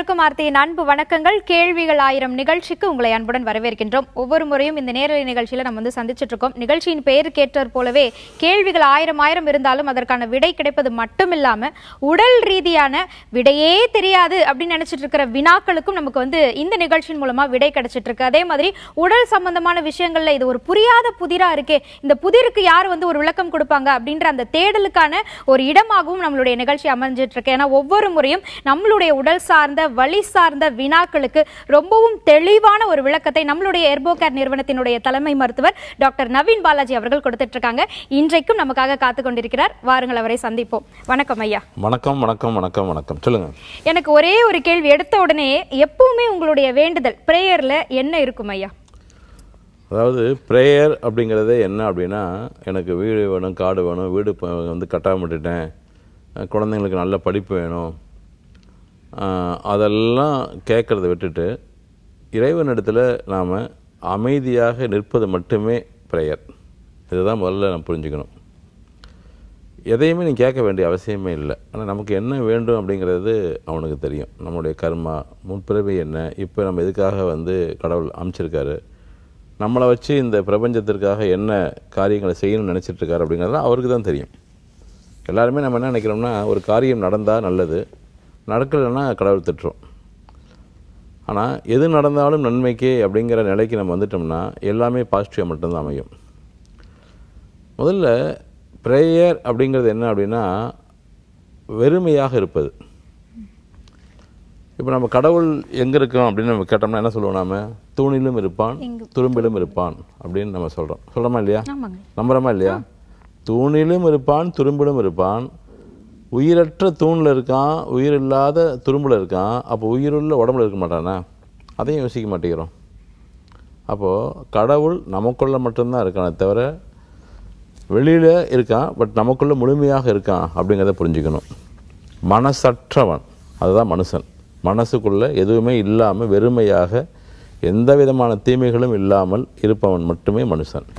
அனைவருக்கும் ஆர்த்தியின் அன்பு வணக்கங்கள் கேள்விகள் ஆயிரம் நிகழ்ச்சிக்கு உங்களை அன்புடன் வரவேற்கின்றோம் ஒவ்வொரு முறையும் இந்த நேரலை நிகழ்ச்சியில நம்ம வந்து சந்திச்சிட்டு இருக்கோம் நிகழ்ச்சியின் பெயர் கேட்டர் போலவே கேள்விகள் ஆயிரம் ஆயிரம் இருந்தாலும் அதற்கான விடை கிடைப்பது மட்டும் இல்லாம உடல் ரீதியான விடையே தெரியாது அப்படின்னு நினைச்சிட்டு இருக்கிற வினாக்களுக்கும் நமக்கு வந்து இந்த நிகழ்ச்சியின் மூலமா விடை கிடைச்சிட்டு இருக்கு அதே மாதிரி உடல் சம்பந்தமான விஷயங்கள்ல இது ஒரு புரியாத புதிரா இருக்கே இந்த புதிருக்கு யார் வந்து ஒரு விளக்கம் கொடுப்பாங்க அப்படின்ற அந்த தேடலுக்கான ஒரு இடமாகவும் நம்மளுடைய நிகழ்ச்சி அமைஞ்சிட்டு இருக்கு ஏன்னா ஒவ்வொரு முறையும் நம்மளுடைய உடல் சார்ந்த வழி சார்ந்த வினாக்களுக்கு ரொம்பவும் தெளிவான ஒரு விளக்கத்தை நம்மளுடைய எர்போகேர் நிறுவனத்தினுடைய தலைமை மருத்துவர் டாக்டர் நவீன் பாலாஜி அவர்கள் கொடுத்துட்டு இருக்காங்க இன்றைக்கும் நமக்காக காத்து கொண்டிருக்கிறார் வாருங்கள் அவரை சந்திப்போம் வணக்கம் ஐயா வணக்கம் வணக்கம் வணக்கம் வணக்கம் சொல்லுங்க எனக்கு ஒரே ஒரு கேள்வி எடுத்த உடனே எப்பவுமே உங்களுடைய வேண்டுதல் பிரேயர்ல என்ன இருக்கும் ஐயா அதாவது ப்ரேயர் அப்படிங்கிறதே என்ன அப்படின்னா எனக்கு வீடு வேணும் காடு வேணும் வீடு இப்போ வந்து கட்டாம விட்டுட்டேன் அஹ் குழந்தைங்களுக்கு நல்ல படிப்பு வேணும் அஹ் அதெல்லாம் கேட்குறத விட்டுட்டு இறைவனிடத்தில் நாம் அமைதியாக நிற்பது மட்டுமே ப்ரேயர் இதுதான் முதல்ல நம்ம புரிஞ்சுக்கணும் எதையுமே நீ கேட்க வேண்டிய அவசியமே இல்லை ஆனால் நமக்கு என்ன வேண்டும் அப்படிங்கிறது அவனுக்கு தெரியும் நம்மளுடைய கர்மா முன்பிறவி என்ன இப்போ நம்ம எதுக்காக வந்து கடவுள் அமைச்சிருக்காரு நம்மளை வச்சு இந்த பிரபஞ்சத்திற்காக என்ன காரியங்களை செய்யணும்னு நினச்சிட்டு இருக்காரு அப்படிங்கிறது அவருக்கு தான் தெரியும் எல்லாருமே நம்ம என்ன நினைக்கிறோம்னா ஒரு காரியம் நடந்தால் நல்லது நடக்கலைன்னா கடவுள் திட்டுறோம் ஆனால் எது நடந்தாலும் நன்மைக்கே அப்படிங்கிற நிலைக்கு நம்ம வந்துட்டோம்னா எல்லாமே பாசிட்டிவாக மட்டும்தான் அமையும் முதல்ல ப்ரேயர் அப்படிங்கிறது என்ன அப்படின்னா வெறுமையாக இருப்பது இப்போ நம்ம கடவுள் எங்கே இருக்கோம் அப்படின்னு நம்ம கேட்டோம்னா என்ன சொல்லுவோம் நாம தூணிலும் இருப்பான் துரும்பிலும் இருப்பான் அப்படின்னு நம்ம சொல்கிறோம் சொல்கிறோமா இல்லையா ஆமாங்க நம்புறோமா இல்லையா தூணிலும் இருப்பான் துரும்பிலும் இருப்பான் உயிரற்ற தூணில் இருக்கான் உயிர் இல்லாத துரும்பில் இருக்கான் அப்போ உயிருள்ள உடம்புல இருக்க மாட்டானா அதையும் யோசிக்க மாட்டேங்கிறோம் அப்போது கடவுள் நமக்குள்ள மட்டும்தான் இருக்கானே தவிர வெளியில் இருக்கான் பட் நமக்குள்ள முழுமையாக இருக்கான் அப்படிங்கிறத புரிஞ்சுக்கணும் மனசற்றவன் அதுதான் மனுஷன் மனசுக்குள்ள எதுவுமே இல்லாமல் வெறுமையாக எந்த விதமான தீமைகளும் இல்லாமல் இருப்பவன் மட்டுமே மனுஷன்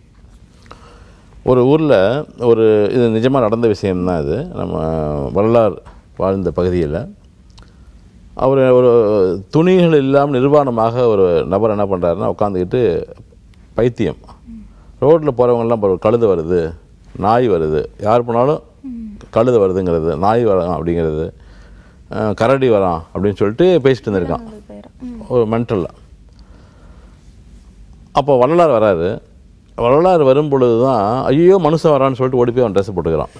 ஒரு ஊரில் ஒரு இது நிஜமாக நடந்த விஷயம்தான் இது நம்ம வரலாறு வாழ்ந்த பகுதியில் அவர் ஒரு துணிகள் இல்லாமல் நிர்வாணமாக ஒரு நபர் என்ன பண்ணுறாருன்னா உட்காந்துக்கிட்டு பைத்தியம் ரோட்டில் போகிறவங்கெல்லாம் ஒரு கழுது வருது நாய் வருது யார் போனாலும் கழுது வருதுங்கிறது நாய் வரான் அப்படிங்கிறது அஹ் கரடி வரான் அப்படின்னு சொல்லிட்டு பேசிட்டு இருந்திருக்கான் ஒரு மென்டலில் அப்போ வள்ளலார் வராரு வள்ளலார் வரும் பொழுது தான் ஐயோ மனுஷன் வரான்னு சொல்லிட்டு ஓடி போய் அவன் ட்ரெஸ் போட்டுக்கிறான்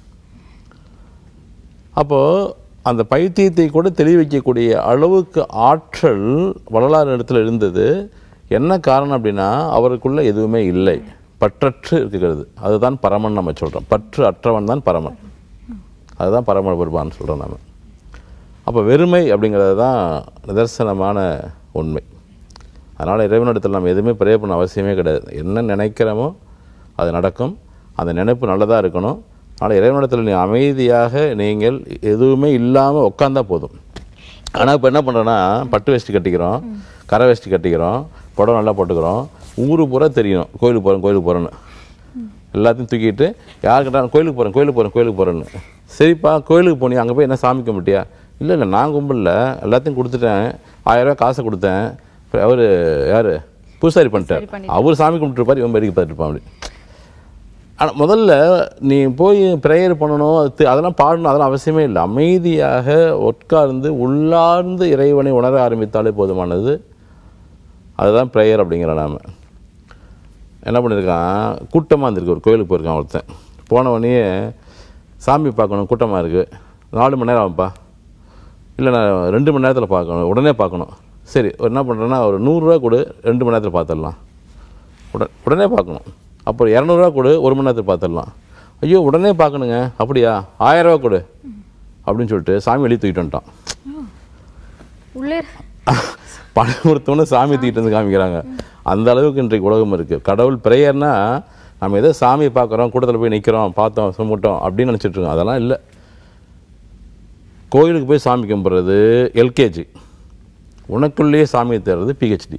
அப்போது அந்த பைத்தியத்தை கூட தெளிவிக்கக்கூடிய அளவுக்கு ஆற்றல் வள்ளலார் இடத்துல இருந்தது என்ன காரணம் அப்படின்னா அவருக்குள்ள எதுவுமே இல்லை பற்றற்று இருக்கிறது அதுதான் பரமன் நம்ம சொல்கிறோம் பற்று அற்றவன் தான் பரமன் அதுதான் பரம பெருமான்னு சொல்கிறோம் நம்ம அப்போ வெறுமை அப்படிங்கிறது தான் நிதர்சனமான உண்மை அதனால் இறைவனிடத்தில் நம்ம எதுவுமே ப்ரே பண்ண அவசியமே கிடையாது என்ன நினைக்கிறோமோ அது நடக்கும் அந்த நினைப்பு நல்லதாக இருக்கணும் அதனால் இறைவனிடத்தில் நீ அமைதியாக நீங்கள் எதுவுமே இல்லாமல் உட்காந்தா போதும் ஆனால் இப்போ என்ன பண்ணுறோன்னா பட்டு வேஷ்டி கட்டிக்கிறோம் கரை வேஷ்டி கட்டிக்கிறோம் புடவை நல்லா போட்டுக்கிறோம் ஊரு பூரா தெரியணும் கோயிலுக்கு போகிறோம் கோயிலுக்கு போகிறோன்னு எல்லாத்தையும் தூக்கிட்டு யார் கேட்டாலும் கோயிலுக்கு போகிறேன் கோயிலுக்கு போகிறேன் கோயிலுக்கு போகிறேன்னு சரிப்பா கோயிலுக்கு போனியா அங்கே போய் என்ன சாமி கும்பிட்டியா இல்லை இல்லை நான் கும்பிடல எல்லாத்தையும் கொடுத்துட்டேன் ஆயிரரூவா காசை கொடுத்தேன் அவர் யார் பூசாரி பண்ணிட்டார் அவர் சாமி கும்பிட்டுருப்பார் இவன் வேடிக்கை பார்த்துருப்பான் அப்படி ஆனால் முதல்ல நீ போய் ப்ரேயர் பண்ணணும் அது தி- அதெல்லாம் பாடணும் அதெல்லாம் அவசியமே இல்லை அமைதியாக உட்கார்ந்து உள்ளார்ந்து இறைவனை உணர ஆரம்பித்தாலே போதுமானது அதுதான் ப்ரேயர் அப்படிங்கிற நாம என்ன பண்ணியிருக்கான் கூட்டமாக இருந்திருக்கு ஒரு கோயிலுக்கு போயிருக்கான் ஒருத்தன் போன உடனே சாமி பார்க்கணும் கூட்டமாக இருக்குது நாலு மணி நேரம் ஆகும்ப்பா இல்லை நான் ரெண்டு மணி நேரத்தில் பார்க்கணும் உடனே பார்க்கணும் சரி ஒரு என்ன பண்ணுறேன்னா ஒரு நூறுரூவா கொடு ரெண்டு மணி நேரத்தில் பார்த்துடலாம் உட உடனே பார்க்கணும் அப்புறம் இரநூறுவா கொடு ஒரு மணி நேரத்தில் பார்த்துடலாம் ஐயோ உடனே பார்க்கணுங்க அப்படியா ஆயிரரூவா கொடு அப்படின்னு சொல்லிட்டு சாமி வெளியே தூக்கிட்டு வந்துட்டான் உள்ளே பணம் கொடுத்தோன்னு சாமி தூக்கிட்டு வந்து காமிக்கிறாங்க அந்த அளவுக்கு இன்றைக்கு உலகம் இருக்குது கடவுள் பிரேயர்னா நம்ம ஏதோ சாமியை பார்க்குறோம் கூட்டத்தில் போய் நிற்கிறோம் பார்த்தோம் சும்பிட்டோம் அப்படின்னு நினச்சிட்டு இருக்கோம் அதெல்லாம் இல்லை கோயிலுக்கு போய் சாமி கும்பிட்றது எல்கேஜி உனக்குள்ளேயே சாமியை தேடுறது பிஹெச்டி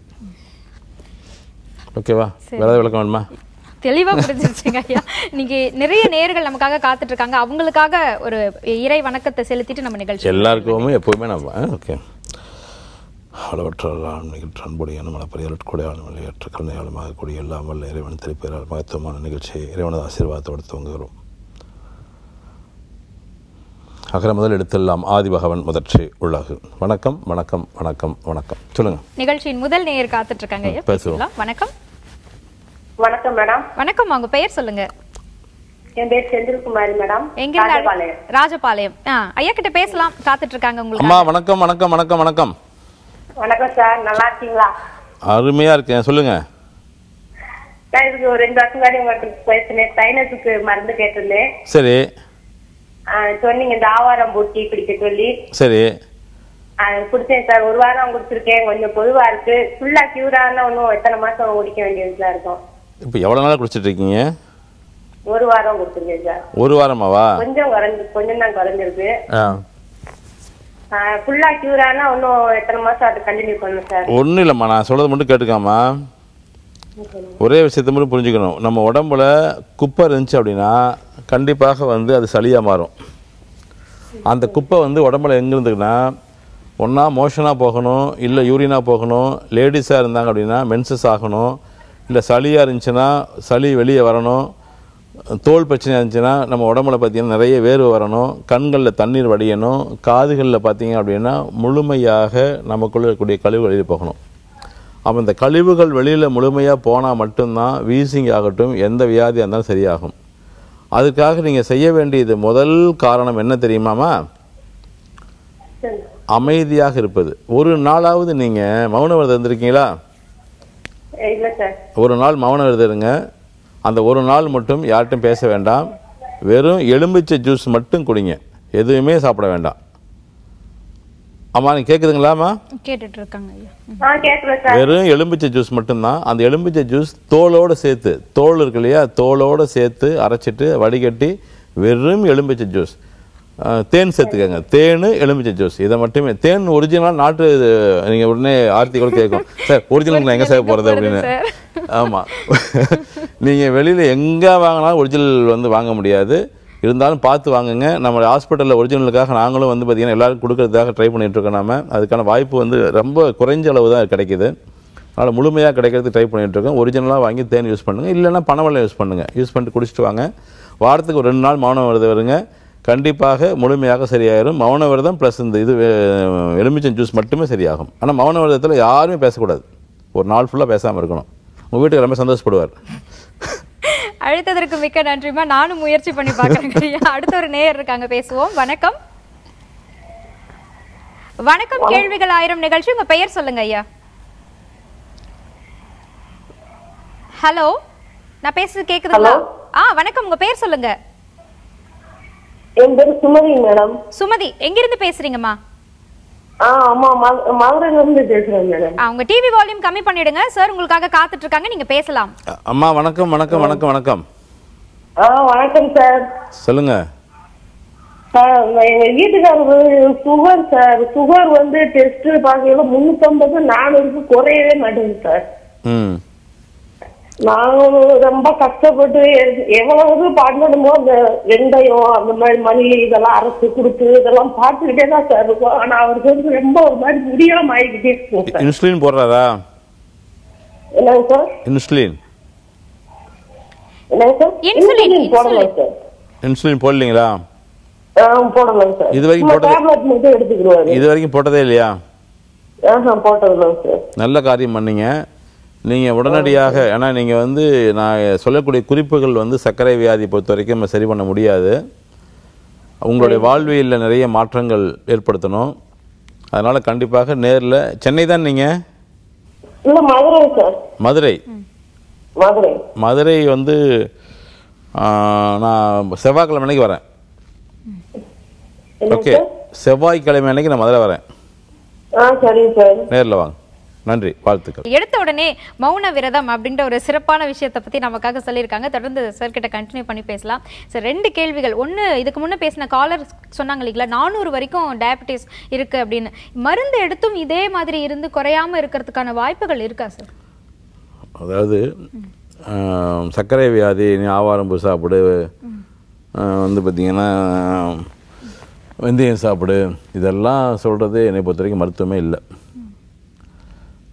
ஓகேவா வேறு ஏதாவது விளக்கம் வேணுமா தெளிவா புரிஞ்சிருச்சுங்க ஐயா இன்னைக்கு நிறைய நேர்கள் நமக்காக காத்துட்டு இருக்காங்க அவங்களுக்காக ஒரு இறை வணக்கத்தை செலுத்திட்டு நம்ம நிகழ்ச்சி எல்லாருக்குமே எப்போவுமே நம்ம ஓகே அளவற்ற நிகழ்ச்சி அன்புடையான மனப்பரிய அருட்கொடையான விளையாட்டு கருணையாளமாக கூடிய எல்லாம் வல்ல இறைவன் திருப்பெயரால் மகத்துவமான நிகழ்ச்சியை இறைவனது ஆசீர்வாதத்தோடு துவங்குகிறோம் அகர முதல் எடுத்தெல்லாம் ஆதி பகவன் முதற்சி உள்ளாகு வணக்கம் வணக்கம் வணக்கம் வணக்கம் சொல்லுங்க நிகழ்ச்சியின் முதல் நேயர் காத்துட்டு இருக்காங்க ஐயா பேசுவோம். பேசலாம் வணக்கம் வணக்கம் மேடம் வணக்கம் உங்க பெயர் சொல்லுங்க என் பேர் செந்தில்குமாரி மேடம் எங்க இருந்து ராஜபாளையம். அழை- ராஜபாளையம் ஆ ஐயா கிட்ட பேசலாம் காத்துட்டு இருக்காங்க உங்களுக்கு அம்மா வணக்கம் வணக்கம் வணக்கம் வணக்கம் வணக்கம் சார் நல்லா இருக்கீங்களா அருமையா இருக்கேன் சொல்லுங்க சார் இதுக்கு ஒரு ரெண்டு வருஷம் முன்னாடி உங்களுக்கு பேசினேன் சைனஸுக்கு மருந்து கேட்டிருந்தேன் சரி ஆ, சொன்னீங்க இந்த ஆவாரம் பூட்டி பிடிக்க சொல்லி சரி ஆ, குடிச்சேன் சார் ஒரு வாரம் குடிச்சிருக்கேன் கொஞ்சம் பொதுவா இருக்கு ஃபுல்லா கியூர் ஆனா இன்னும் எத்தனை மாசம் குடிக்க வேண்டியதுல இருக்கும் இப்போ எவ்வளோ நாளாக குடிச்சிட்டு இருக்கீங்க ஒரு வாரம் குடிச்சிருக்கேன் சார் ஒரு வாரமாவா கொஞ்சம் குறைஞ்சு கொஞ்சம் தான் குறைஞ்சிருக்கு ஆ ஃபுல்லா கியூர் ஆனா இன்னும் எத்தனை மாசம் அது கண்டினியூ பண்ணணும் சார் ஒன்றும் இல்லைம்மா நான் சொல்கிறது மட்டும் கேட்டுக்காமா ஒரே விஷயத்தை மட்டும் புரிஞ்சுக்கணும் நம்ம உடம்புல குப்பை இருந்துச்சு அப்படின்னா கண்டிப்பாக வந்து அது சளியாக மாறும் அந்த குப்பை வந்து உடம்புல எங்கே இருந்துக்குன்னா ஒன்றா மோஷனாக போகணும் இல்லை யூரினாக போகணும் லேடிஸாக இருந்தாங்க அப்படின்னா மென்சஸ் ஆகணும் இல்லை சளியாக இருந்துச்சுன்னா சளி வெளியே வரணும் தோல் பிரச்சனை இருந்துச்சுன்னா நம்ம உடம்புல பார்த்தீங்கன்னா நிறைய வேர்வை வரணும் கண்களில் தண்ணீர் வடியணும் காதுகளில் பார்த்தீங்க அப்படின்னா முழுமையாக நமக்குள்ள இருக்கக்கூடிய கழிவு வெளியே போகணும் அப்போ இந்த கழிவுகள் வெளியில் முழுமையாக போனால் மட்டும்தான் வீசிங் ஆகட்டும் எந்த வியாதியாக இருந்தாலும் சரியாகும் அதுக்காக நீங்கள் செய்ய வேண்டியது முதல் காரணம் என்ன தெரியுமாமா சரி. அமைதியாக இருப்பது ஒரு நாளாவது நீங்கள் மௌன விரதம் இருந்திருக்கீங்களா இல்ல சார் ஒரு நாள் மௌன விரதம் இருங்க அந்த ஒரு நாள் மட்டும் யார்கிட்டும் பேச வேண்டாம் வெறும் எலும்பிச்சை ஜூஸ் மட்டும் குடிங்க எதுவுமே சாப்பிட வேண்டாம் அம்மா நீ கேட்குதுங்களாம்மா கேட்டுட்டு இருக்காங்க ஐயா ம். ஆ கேட்குறேன் சார் வெறும் எலும்பிச்சை ஜூஸ் மட்டும்தான் அந்த எலும்பிச்சை ஜூஸ் தோலோடு சேர்த்து தோல் இருக்கு இல்லையா தோலோடு சேர்த்து அரைச்சிட்டு வடிகட்டி வெறும் எலும்பிச்சை ஜூஸ் அஹ், தேன் சேர்த்துக்கங்க தேன் எலும்பிச்சை ஜூஸ் இதை மட்டுமே தேன் ஒரிஜினல் நாட்டு நீங்கள் உடனே ஆர்த்தி கூட கேட்கும் சார் ஒரிஜினல் நான் எங்கே சேர்க்க போகிறது அப்படின்னு சார். ஆமாம் நீங்கள் வெளியில் எங்கே வாங்கினாலும் ஒரிஜினல் வந்து வாங்க முடியாது இருந்தாலும் பார்த்து வாங்குங்க நம்ம ஹாஸ்பிட்டலில் ஒரிஜினலுக்காக நாங்களும் வந்து பார்த்திங்கன்னா எல்லாருக்கும் கொடுக்கறதுக்காக ட்ரை பண்ணிட்டு இருக்கோம் நாம அதுக்கான வாய்ப்பு வந்து ரொம்ப குறைஞ்ச அளவு தான் கிடைக்குது அதனால் முழுமையாக கிடைக்கிறது ட்ரை பண்ணிட்டு இருக்கோம் ஒரிஜினலாக வாங்கி தேன் யூஸ் பண்ணுங்கள் இல்லைன்னா பனவெல்லம் யூஸ் பண்ணுங்கள் யூஸ் பண்ணிட்டு குடிச்சிட்டு வாங்க வாரத்துக்கு ஒரு ரெண்டு நாள் மௌன விரதம் வருங்க கண்டிப்பாக முழுமையாக சரியாயிரும் மௌன விரதம் ப்ளஸ் இந்த இது அஹ், எலுமிச்சம் ஜூஸ் மட்டுமே சரியாகும் ஆனால் மௌன விரதத்தில் யாருமே பேசக்கூடாது ஒரு நாள் ஃபுல்லாக பேசாமல் இருக்கணும் உங்கள் வீட்டுக்கு ரொம்ப சந்தோஷப்படுவார் அழைத்ததற்கு மிக்க நன்றிமா நானும் முயற்சி பண்ணி பார்க்கறேங்க ஐயா அடுத்த ஒரு நேயர் இருக்காங்க பேசுவோம் வணக்கம் வணக்கம் கேள்விகள் ஆயிரம் நிகழ்ச்சி உங்க பெயர் சொல்லுங்க ஐயா ஹலோ நான் பேசுறது கேக்குதுங்களா ஆ வணக்கம் உங்க பெயர் சொல்லுங்க என் பேர் சுமதி மேடம் சுமதி எங்கிருந்து பேசுறீங்கம்மா ஆ ஆமா மதுரையில இருந்து பேசுறேன் மேடம் ஆ, உங்க டிவி வால்யூம் கம்மி பண்ணிடுங்க சார் உங்களுக்காக காத்துட்டு இருக்காங்க நீங்க பேசலாம் அம்மா வணக்கம் வணக்கம் வணக்கம் வணக்கம் ஆ வணக்கம் சார் சொல்லுங்கள் சார் எங்க வீட்டுக்காரருக்கு சுகர் சார் சுகர் வந்து டெஸ்ட் பார்க்கல முன்னூத்தம்பது நானூறுக்கு குறையவே மாட்டேங்குது சார் ம் நானும் ரொம்ப கஷ்டப்பட்டு எ- எவ்வளவு பண்ணணுமோ அந்த வெந்தயம் அந்த மாதிரி மல்லி இதெல்லாம் அரைச்சு கொடுத்து இதெல்லாம் பார்த்துக்கிட்டே தான் சார் இருக்கும் ஆனா அவருக்கு வந்து ரொம்ப ஒரு மாதிரி முடியாம ஆகிக்கிட்டே இருக்கும் சார் இன்சுலின் போடுறாரா என்னங்க சார் இன்சுலின் என்னங்க சார் இன்சுலின், இன்சுலின் போடலாம் சார் இன்சுலின் போடலீங்களா ஆ போடலாம் சார் இது வரைக்கும் போட்டது- டேப்லெட் மட்டும் எடுத்துக்கிடுவாரு இது வரைக்கும் போட்டதே இல்லையா ஆஹா போட்டதுலாம் சார் நல்ல காரியம் பண்ணீங்க நீங்கள் உடனடியாக ஏன்னா நீங்கள் வந்து நான் சொல்லக்கூடிய குறிப்புகள் வந்து சர்க்கரை வியாதி பொறுத்த வரைக்கும் நம்ம சரி பண்ண முடியாது உங்களுடைய வாழ்வியலில் நிறைய மாற்றங்கள் ஏற்படுத்தணும் அதனால் கண்டிப்பாக நேரில் சென்னை தான் நீங்கள் இல்ல மதுரை சார் மதுரை மதுரை மதுரை வந்து ஆ, நான் செவ்வாய்க்கிழமை அன்னைக்கு வரேன் என்ன ஓகே சார் செவ்வாய்க்கிழமை அன்னைக்கு நான் மதுரை வரேன் ஆ சரிங்க சார் நேரில் வாங்க நன்றி வாழ்த்துக்கள் எடுத்த உடனே மௌன விரதம் அப்படின்ற ஒரு சிறப்பான விஷயத்தை பத்தி நமக்காக சொல்லியிருக்காங்க தொடர்ந்து சார் கிட்ட கண்டினியூ பண்ணி பேசலாம் சார் ரெண்டு கேள்விகள் ஒண்ணு இதுக்கு முன்ன பேசின காலர் சொன்னாங்க இல்லைங்களா நானூறு வரைக்கும் டயபிட்டிஸ் இருக்கு அப்படின்னு மருந்து எடுத்தும் இதே மாதிரி இருந்து குறையாம இருக்கிறதுக்கான வாய்ப்புகள் இருக்கா சார் அதாவது ஆம், சர்க்கரை வியாதி நீ ஆவாரம்பூ சாப்பிடு ஆ, வந்து பார்த்திங்கன்னா வெந்தயம் சாப்பிடு இதெல்லாம் சொல்கிறது என்னை பொறுத்த வரைக்கும் மருத்துவமே இல்லை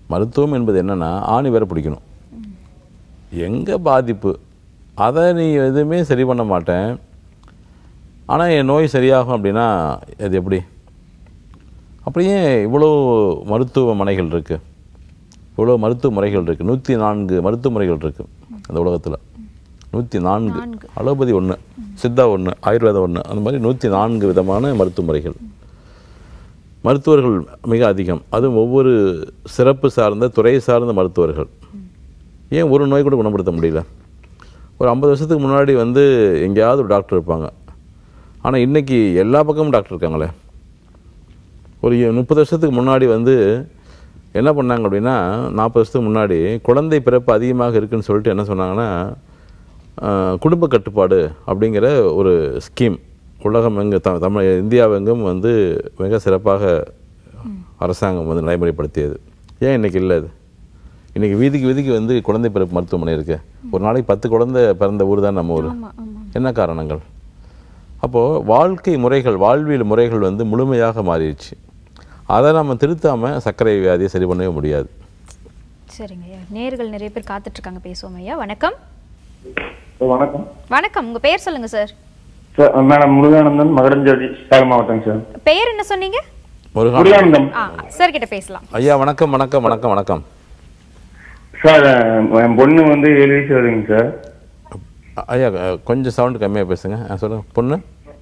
மருத்துவம் என்பது என்னன்னா ஆணி வேற பிடிக்கணும் எங்கே பாதிப்பு அதை நீ எதுவுமே சரி பண்ண மாட்டேன் ஆனால் என் நோய் சரியாகும் அப்படின்னா அது எப்படி அப்படியே இவ்வளோ மருத்துவமனைகள் இருக்குது இவ்வளோ மருத்துவ முறைகள் இருக்குது நூற்றி நான்கு மருத்துவ முறைகள் இருக்குது அந்த உலகத்தில் நூற்றி நான்கு அலோபதி ஒன்று சித்தா ஒன்று ஆயுர்வேதம் ஒன்று அந்த மாதிரி நூற்றி நான்கு விதமான மருத்துவ முறைகள் மருத்துவர்கள் மிக அதிகம் அதுவும் ஒவ்வொரு சிறப்பு சார்ந்த துறை சார்ந்த மருத்துவர்கள் ஏன் ஒரு நோய் கூட குணப்படுத்த முடியல ஒரு ஐம்பது வருஷத்துக்கு முன்னாடி வந்து எங்கேயாவது ஒரு டாக்டர் இருப்பாங்க ஆனால் இன்னைக்கு எல்லா பக்கமும் டாக்டர் இருக்காங்களே ஒரு முப்பது வருஷத்துக்கு முன்னாடி வந்து என்ன பண்ணாங்க அப்படின்னா நாற்பது வருஷத்துக்கு முன்னாடி குழந்தை பிறப்பு அதிகமாக இருக்குன்னு சொல்லிட்டு என்ன சொன்னாங்கன்னா ஆஹ், குடும்ப கட்டுப்பாடு அப்படிங்கிற ஒரு ஸ்கீம் உலகம் எங்கு த தமிழ் இந்தியாவெங்கும் வந்து மிக சிறப்பாக அரசாங்கம் வந்து நடைமுறைப்படுத்தியது ஏன் இன்னைக்கு இல்லை அது இன்னைக்கு வீதிக்கு வீதிக்கு வந்து குழந்தை பிறப்பு மருத்துவமனை இருக்கு ஒரு நாளைக்கு பத்து குழந்தை பிறந்த ஊர் தான் நம்ம ஊர் என்ன காரணங்கள் அப்போது வாழ்க்கை முறைகள் வாழ்வியல் முறைகள் வந்து முழுமையாக மாறிடுச்சு அதை நம்ம திருத்தாமல் சர்க்கரை வியாதியை சரி பண்ணவே முடியாது சரிங்க ஐயா நேர்கள் நிறைய பேர் காத்துட்டு இருக்காங்க பேசுவோம் ஐயா வணக்கம் வணக்கம் வணக்கம் உங்க பெயர் சொல்லுங்க சார் சார் மேடம் முருகானந்தன் மகரஞ்சோடி சேலம் மாவட்டம் சார் பெயர் என்ன சொன்னீங்க முருகா முருகானந்தம் ஆ சார் கிட்ட பேசலாம் ஐயா வணக்கம் வணக்கம் வணக்கம் வணக்கம் சார் அஹ், என் பொண்ணு வந்து ஏழு வயசு வருதுங்க சார் அ- ஐயா அ, கொஞ்சம் சவுண்ட் கம்மியாக பேசுங்க ஆ, சொல்லுங்க பொண்ணு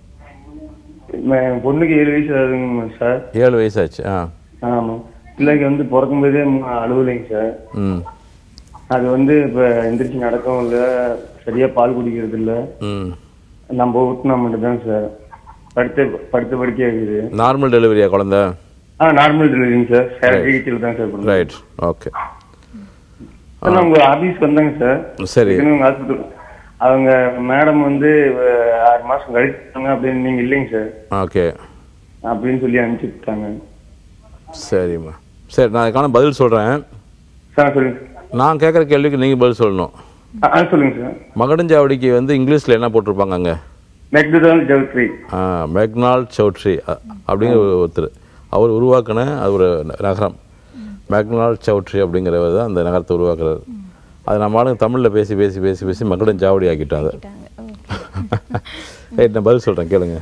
என் பொண்ணுக்கு ஏழு வயசு வருதுங்க சார் ஏழு வயசாச்சு ஆ ஆமாம் பிள்ளைக்கு வந்து பிறக்கும் போதே அழுவலைங்க சார் ம் அது வந்து இப்போ எந்திரிச்சு நடக்கவும் இல்லை சரியா பால் குடிக்கிறது இல்லை ம் நம்ம ஊட்டினா மட்டும்தான் சார் படுத்து படுத்து படுக்கையா இருக்குது நார்மல் டெலிவரியா குழந்தை ஆ நார்மல் டெலிவரிங்க சார் சேர் சிகிச்சையில் தான் சார் பண்ணுறோம் ரைட் ஓகே சார் நான் உங்க ஆபீஸ் வந்தாங்க சார் சரி உங்க ஹாஸ்பிட்டல் அவங்க மேடம் வந்து அஹ், ஆறு மாசம் கழிச்சாங்க அப்படின்னு நீங்க இல்லைங்க சார் ஓகே அப்படின்னு சொல்லி அனுப்பிச்சு விட்டாங்க சரிம்மா சரி நான் அதுக்கான பதில் சொல்கிறேன் சார் சொல்லுங்க நான் கேட்குற கேள்விக்கு நீங்கள் பதில் சொல்லணும் ஆ, ஆ சொல்லுங்க சார் மகடஞ்சாவடிக்கு வந்து இங்கிலீஷில் என்ன போட்டிருப்பாங்க அங்கே மெக்டோனல் ஜவுட்ரி மெக்னால் சௌத்ரி அ- அப்படிங்கிற ஒரு ஒருத்தர் அவர் உருவாக்கின அது ஒரு ந- நகரம் மெக்னால் சௌத்ரி அப்படிங்கிறவர் தான் அந்த நகரத்தை உருவாக்குறாரு அது நம்ம ஆளுங்க தமிழில் பேசி பேசி பேசி பேசி மக்களும் ஜாவடி ஆக்கிட்டாங்க ரைட் நான் பதில் சொல்கிறேன் கேளுங்க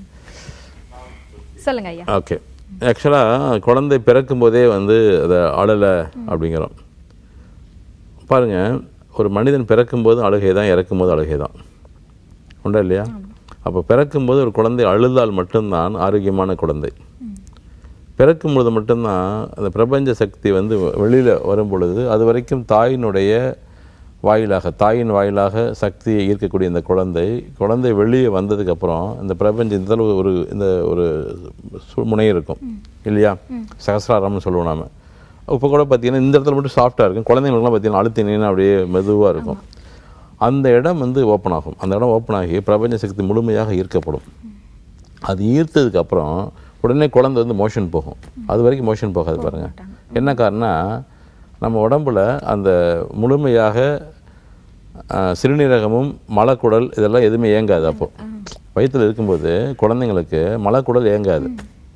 சொல்லுங்க ஐயா ஓகே ஆக்சுவலாக குழந்தை பிறக்கும் போதே வந்து அதை அழலை அப்படிங்கிறோம் பாருங்க ஒரு மனிதன் பிறக்கும்போது அழுகை தான் இறக்கும்போது அழுகை தான் உண்டா இல்லையா அப்போ பிறக்கும்போது ஒரு குழந்தை அழுதால் மட்டும்தான் ஆரோக்கியமான குழந்தை பிறக்கும் பொழுது மட்டும்தான் அந்த பிரபஞ்ச சக்தி வந்து வெளியில் வரும் பொழுது அது வரைக்கும் தாயினுடைய வாயிலாக தாயின் வாயிலாக சக்தியை ஈர்க்கக்கூடிய இந்த குழந்தை குழந்தை வெளியே வந்ததுக்கப்புறம் இந்த பிரபஞ்சம் இந்த அளவு ஒரு இந்த ஒரு சு- முனை இருக்கும் இல்லையா சகசிராரம்னு சொல்லுவோம் நாம இப்போ கூட பார்த்தீங்கன்னா இந்த இடத்துல மட்டும் சாஃப்டாக இருக்கும் குழந்தைங்களுக்குலாம் பார்த்தீங்கன்னா அழுத்தினீங்கன்னா அப்படியே மெதுவாக இருக்கும் அந்த இடம் வந்து ஓப்பன் ஆகும் அந்த இடம் ஓப்பன் ஆகி பிரபஞ்ச சக்தி முழுமையாக ஈர்க்கப்படும் அது ஈர்த்ததுக்கு அப்புறம் உடனே குழந்தை வந்து மோஷன் போகும் அது வரைக்கும் மோஷன் போகாது பாருங்க என்ன காரணம் நம்ம உடம்புல அந்த முழுமையாக ஆஹ், சிறுநீரகமும் மலக்குடல் இதெல்லாம் எதுவுமே இயங்காது அப்போ வயித்துல இருக்கும்போது குழந்தைங்களுக்கு மலக்குடல் இயங்காது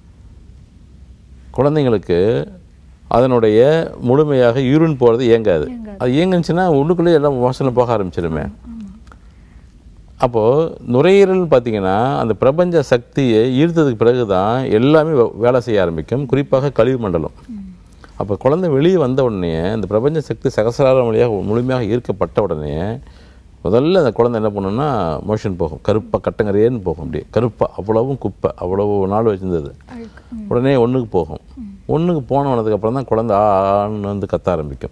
குழந்தைங்களுக்கு அதனுடைய முழுமையாக யூரின் போகிறது இயங்காது அது இயங்குச்சுன்னா உள்ளுக்குள்ளே எல்லாம் மோசனில் போக ஆரம்பிச்சிருமே அப்போது நுரையீரல் பார்த்தீங்கன்னா அந்த பிரபஞ்ச சக்தியை ஈர்த்ததுக்கு பிறகு தான் எல்லாமே வே- வேலை செய்ய ஆரம்பிக்கும் குறிப்பாக கழிவு மண்டலம் அப்போ குழந்தை வெளியே வந்த உடனே அந்த பிரபஞ்ச சக்தி சகசிராரம் வழியாக முழுமையாக ஈர்க்கப்பட்ட உடனே முதல்ல அந்த குழந்தை என்ன பண்ணுன்னா மோஷன் போகும் கருப்பாக கட்டங்கரையேன்னு போகும் அப்படியே கருப்பாக அவ்வளவும் குப்பை அவ்வளவு நாள் வச்சிருந்தது உடனே ஒன்றுக்கு போகும் ஒன்றுக்கு போனதுக்கப்புறம் தான் குழந்தை ஆன்னு வந்து கத்த ஆரம்பிக்கும்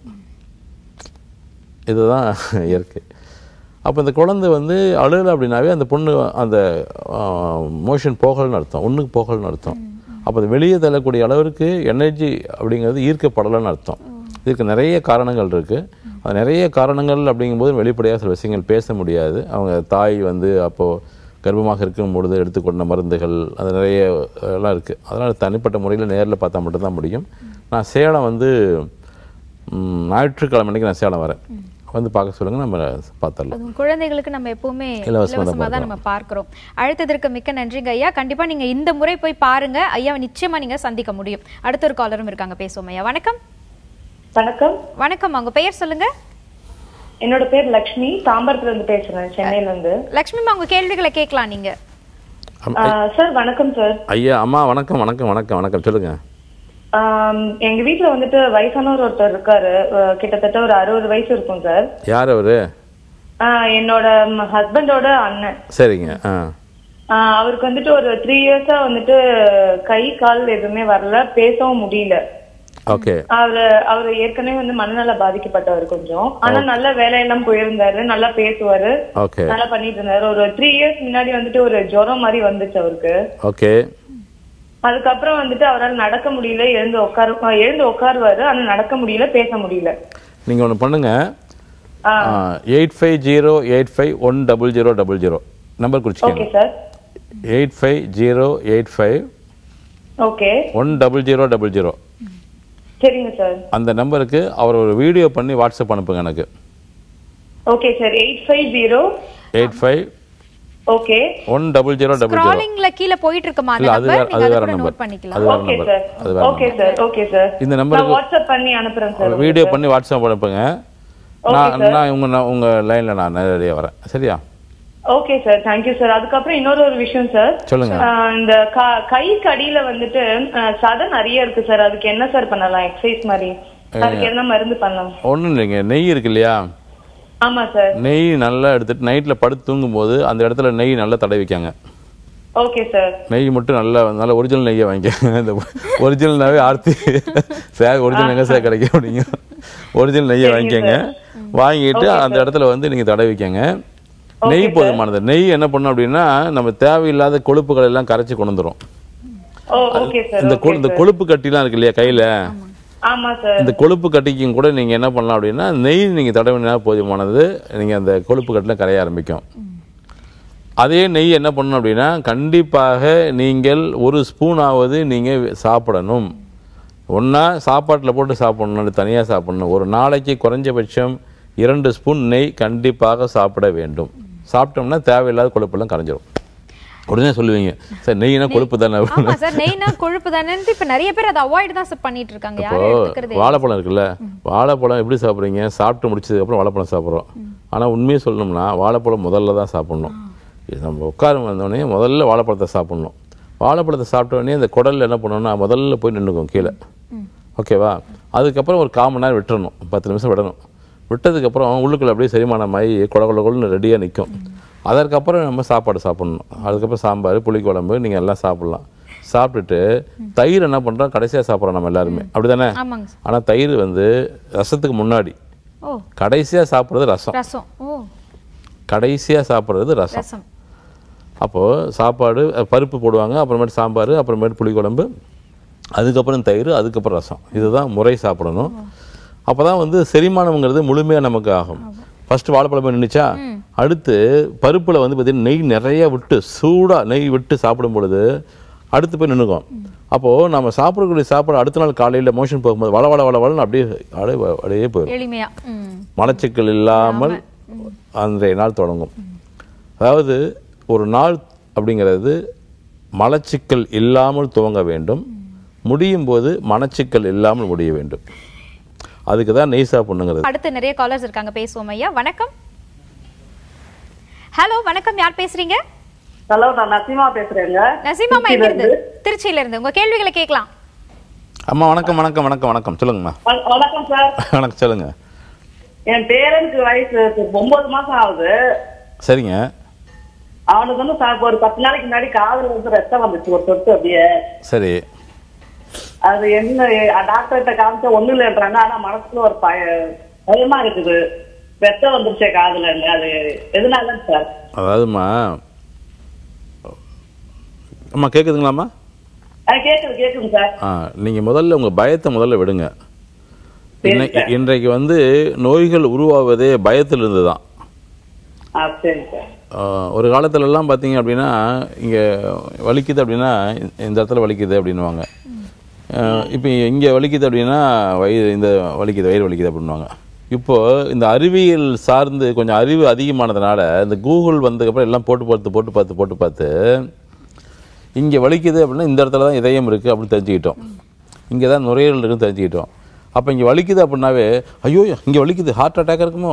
இதுதான் இயற்கை அப்போ இந்த குழந்தை வந்து அழுகலை அப்படின்னாவே அந்த பொண்ணு அந்த மோஷன் போகலன்னு அர்த்தம் ஒன்றுக்கு போகலன்னு அர்த்தம் அப்போ அது வெளியே தள்ளக்கூடிய அளவிற்கு எனர்ஜி அப்படிங்கிறது ஈர்க்கப்படலைன்னு அர்த்தம் இதுக்கு நிறைய காரணங்கள் இருக்குது அது நிறைய காரணங்கள் அப்படிங்கும்போது வெளிப்படையாக சில விஷயங்கள் பேச முடியாது அவங்க தாய் வந்து அப்போது கர்ப்பமாக இருக்கும் பொழுது எடுத்துக்கொண்ட மருந்துகள் அது நிறைய அஹ், எல்லாம் இருக்குது அதனால் தனிப்பட்ட முறையில் நேரில் பார்த்தா மட்டும்தான் முடியும் நான் சேலம் வந்து ம், ஞாயிற்றுக்கிழமை அன்னைக்கு நான் சேலம் வரேன் வந்து பார்க்க சொல்லுங்கள் நம்ம பார்த்துடலாம் அதுவும் குழந்தைகளுக்கு நம்ம எப்பவுமே இலவசமா தான் இலவசமா தான் நம்ம பார்க்கிறோம் அழைத்ததற்கு மிக்க நன்றிங்க ஐயா கண்டிப்பா நீங்க இந்த முறை போய் பாருங்க ஐயாவை நிச்சயமா நீங்க சந்திக்க முடியும் அடுத்த ஒரு காலரும் இருக்காங்க பேசுவோம் ஐயா வணக்கம் வணக்கம் வணக்கம் உங்க பெயர் சொல்லுங்க என்னோட பேர் லக்ஷ்மி தாம்பரத்துல இருந்து பேசுறேன் சென்னையில இருந்து லக்ஷ்மிமா உங்க கேள்விகளை கேட்கலாம் நீங்க அம்- ஆஹ் சார் வணக்கம் சார் ஐயா அம்மா வணக்கம் வணக்கம் வணக்கம் வணக்கம் சொல்லுங்க ஆம், எங்க வீட்ல வந்துட்டு வயசானவர் ஒருத்தர் இருக்காரு அஹ் கிட்டத்தட்ட ஒரு அறுபது வயசு இருக்கும் சார் யார் அவரு ஆஹ் என்னோட ஹஸ்பண்டோட அண்ணன் சரிங்க ஆ ஆஹ் அவருக்கு வந்துட்டு ஒரு த்ரீ இயர்ஸா வந்துட்டு கை கால் எதுவுமே வரல பேசவும் முடியல ஓகே அவரு அவரு ஏற்கனவே வந்து மனநல பாதிக்கப்பட்டவர் கொஞ்சம் ஆனா நல்ல வேலையெல்லாம் போயிருந்தாரு நல்லா பேசுவாரு ஓகே நல்லா பண்ணிட்டு இருந்தாரு ஒரு த்ரீ இயர்ஸ் முன்னாடி வந்துட்டு ஒரு ஜுரம் மாதிரி வந்துச்சு அவருக்கு ஓகே அதுக்கப்புறம் வந்துட்டு அவரால் நடக்க முடியல எழுந்து உட்காரு அஹ் எழுந்து உட்காருவாரு ஆனா நடக்க முடியல பேச முடியல நீங்கள் ஒன்று பண்ணுங்க ஆ. Eight five zero eight five one double zero double zero number okay குறிச்சிக்கோங்க sir eight five zero eight five okay one double zero double zero சரிங்க சார் அந்த நம்பருக்கு அவர் ஒரு வீடியோ பண்ணி வாட்ஸ்அப் அனுப்புங்க எனக்கு okay sir eight five zero eight five okay one double zero double zero ஸ்க்ராலிங்ல கீழே போயிட்டு இருக்குமா அந்த இல்ல அது வேற நம்பர் அது நீங்க வேற அதை கூட நம்பர் நோட் பண்ணிக்கலாம் அது வேற ஓகே நம்பர் சார் அது வேற okay number sir okay sir இந்த நான் நம்பருக்கு வாட்ஸ்அப் பண்ணி அனுப்புறேன் சார் வீடியோ பண்ணி வாட்ஸ்அப் அனுப்புங்க நான் நான் உங்க நான் உங்க லைன்ல நான் நேரடியாக வரேன் சரியா ஓகே சார் தேங்க்யூ சார் அதுக்கப்புறம் இன்னொரு ஒரு விஷயம் சார் சொல்லுங்க ஆஹ் இந்த க- கை கடியில வந்துட்டு ஆஹ் சதை நிறைய இருக்கு சார் அதுக்கு என்ன சார் பண்ணலாம் எக்ஸசைஸ் மாதிரி அதுக்கு என்ன மருந்து பண்ணலாம் ஒன்றும் இல்லைங்க நெய் இருக்கு இல்லையா ஆமா சார் நெய் நல்லா எடுத்துட்டு நைட்டில் படுத்து தூங்கும்போது அந்த இடத்துல நெய் நல்லா தடவிக்காங்க ஓகே சார் நெய் மட்டும் நல்லா நல்ல ஒரிஜினல் நெய்யை வாங்கிக்கங்க இந்த ஒரிஜினல்னாவே ஆர்த்தி சார் ஒரிஜினல் எங்கே சார் கிடைக்கும் அப்படிங்க ஒரிஜினல் நெய்யை வாங்கிக்கங்க வாங்கிட்டு அந்த இடத்துல வந்து நீங்கள் தடவிக்கங்க நெய் போதுமானது நெய் என்ன பண்ணும் அப்படின்னா நம்ம தேவையில்லாத கொழுப்புகள் எல்லாம் கரைச்சி கொண்டு வந்துரும் ஓ ஓகே சார் இந்த கொ- இந்த கொழுப்பு கட்டிலாம் இருக்கு இல்லையா கையில ஆமா சார் இந்த கொழுப்பு கட்டிக்கும் கூட நீங்க என்ன பண்ணலாம் அப்படின்னா நெய் நீங்க தடவினா போதுமானது நீங்க அந்த கொழுப்பு கட்டில கரைய ஆரம்பிக்கும் அதே நெய் என்ன பண்ணணும் அப்படின்னா கண்டிப்பாக நீங்கள் ஒரு ஸ்பூனாவது நீங்க சாப்பிடணும் ஒன்றா சாப்பாட்டில் போட்டு சாப்பிடணும் தனியாக சாப்பிடணும் ஒரு நாளைக்கு குறைஞ்சபட்சம் இரண்டு ஸ்பூன் நெய் கண்டிப்பாக சாப்பிட வேண்டும் சாப்பிட்டோம்னா தேவையில்லாத கொழுப்பெல்லாம் கரைஞ்சிரும் உடனே சொல்லுவீங்க சார் நெய்னா கொழுப்பு தானே ஆமா சார் நெய்னா கொழுப்பு தானே இப்ப நிறைய பேர் அதை அவாய்ட் தான் சார் பண்ணிட்டு இருக்காங்க இப்போ யாரும் எடுத்துக்கிறது வாழைப்பழம் இருக்குல்ல வாழைப்பழம் எப்படி சாப்பிட்றீங்க சாப்பிட்டு முடிச்சதுக்கப்புறம் வாழைப்பழம் சாப்பிட்றோம் ஆனால் உண்மையை சொல்லணும்னா வாழைப்பழம் முதல்ல தான் சாப்பிடணும் இது நம்ம உட்கார வந்தோடனே முதல்ல வாழைப்பழத்தை சாப்பிடணும் வாழைப்பழத்தை சாப்பிட்ட உடனே இந்த குடல்ல என்ன பண்ணணும்னா முதல்ல போய் நின்றுக்கும் கீழே ஓகேவா அதுக்கப்புறம் ஒரு கால் மணி நேரம் விட்டுறணும் பத்து நிமிஷம் விடணும் விட்டதுக்கப்புறம் உள்ளுக்குள்ள அப்படியே செரிமானமாகி கொட கொட கொடன்னு ரெடியாக நிற்கும் அதற்கப்புறம் நம்ம சாப்பாடு சாப்பிடணும் அதுக்கப்புறம் சாம்பார் புளிக்குழம்பு நீங்கள் எல்லாம் சாப்பிடலாம் சாப்பிட்டுட்டு தயிர் என்ன பண்ணுறோம் கடைசியாக சாப்பிட்றோம் நம்ம எல்லாருமே அப்படிதானே ஆமாங்க சார் ஆனால் தயிர் வந்து ரசத்துக்கு முன்னாடி ஓ கடைசியாக சாப்பிட்றது ரசம் ரசம் ஓ கடைசியாக சாப்பிட்றது ரசம் ரசம் அப்போது சாப்பாடு அஹ், பருப்பு போடுவாங்க அப்புறமேட்டு சாம்பார் அப்புறமேட்டு புளிக்குழம்பு அதுக்கப்புறம் தயிர் அதுக்கப்புறம் ரசம் இதுதான் முறை சாப்பிடணும் அப்போ தான் வந்து செரிமானம்ங்கிறது முழுமையாக நமக்கு ஆகும் ஃபர்ஸ்ட் வாழைப்பழம் நின்றுச்சா அடுத்து பருப்பில் வந்து பார்த்தீங்கன்னா நெய் நிறைய விட்டு சூடாக நெய் விட்டு சாப்பிடும் பொழுது அடுத்து போய் நின்றுக்கும் அப்போது நம்ம சாப்பிடக்கூடிய சாப்பாடு அடுத்த நாள் காலையில் மோஷன் போகும்போது வள வள வள வளன்னு அப்படியே அப்படியே அப்படியே போயிடும் எளிமையா ம் மலச்சிக்கல் இல்லாமல் அன்றைய நாள் தொடங்கும் அதாவது ஒரு நாள் அப்படிங்கிறது மலச்சிக்கல் இல்லாமல் துவங்க வேண்டும் முடியும் போது மனச்சிக்கல் இல்லாமல் முடிய வேண்டும் அதுக்கு தான் நெய் சாப்பிடணுங்கிறது அடுத்து நிறைய காலர்ஸ் இருக்காங்க பேசுவோம் ஐயா வணக்கம் ஹலோ வணக்கம் யார் பேசுறீங்க ஹலோ நான் நசீமா பேசுறேங்க நசீமாமா எங்க இருந்து திருச்சியில இருந்து உங்க கேள்விகளை கேட்கலாம் அம்மா வணக்கம் வணக்கம் வணக்கம் வணக்கம் சொல்லுங்கம்மா வண- வணக்கம் சார் வணக்கம் சொல்லுங்க என் பேரனுக்கு வயசு ஒன்பது மாசம் ஆகுது சரிங்க அவனுக்கு வந்து சா- ஒரு பத்து நாளைக்கு முன்னாடி காதுல வந்து ரத்தம் வந்துச்சு ஒரு சொட்டு அப்படியே சரி அது என்ன டாக்டர்கிட்ட காமிச்சா ஒண்ணு இல்லைன்றாங்க ஆனா மனசுல ஒரு பய பயமா இருக்குது ரத்தம் வந்துருச்சே காதுல அது எதனால சார் அதாவதுமா அம்மா கேட்குதுங்களாம்மா அது கேக்குது கேக்குது சார் ஆ நீங்கள் முதல்ல உங்கள் பயத்தை முதல்ல விடுங்க இன்னைக்கு இன்றைக்கு வந்து நோய்கள் உருவாவதே பயத்திலிருந்து தான் ஆ சரி சார் ஆஹ் ஒரு காலத்துலலாம் பார்த்தீங்க அப்படின்னா இங்கே வலிக்குது அப்படின்னா இந்த- இந்த இடத்துல வலிக்குது அப்படின்னுவாங்க இப்போ இங்கே வலிக்குது அப்படின்னா வயிறு இந்த வலிக்குது வயிறு வலிக்குது அப்படின்னுவாங்க இப்போ இந்த அறிவியல் சார்ந்து கொஞ்சம் அறிவு அதிகமானதுனால இந்த கூகுள் வந்ததுக்கப்புறம் எல்லாம் போட்டு பார்த்து போட்டு பார்த்து போட்டு பார்த்து இங்கே வலிக்குது அப்படின்னா இந்த இடத்துல தான் இதயம் இருக்குது அப்படின்னு தெரிஞ்சுக்கிட்டோம் இங்கே தான் நுரையீரல் இருக்குன்னு தெரிஞ்சுக்கிட்டோம் அப்போ இங்கே வலிக்குது அப்படின்னாவே ஐயோ இங்கே வலிக்குது ஹார்ட் அட்டாக் இருக்குமோ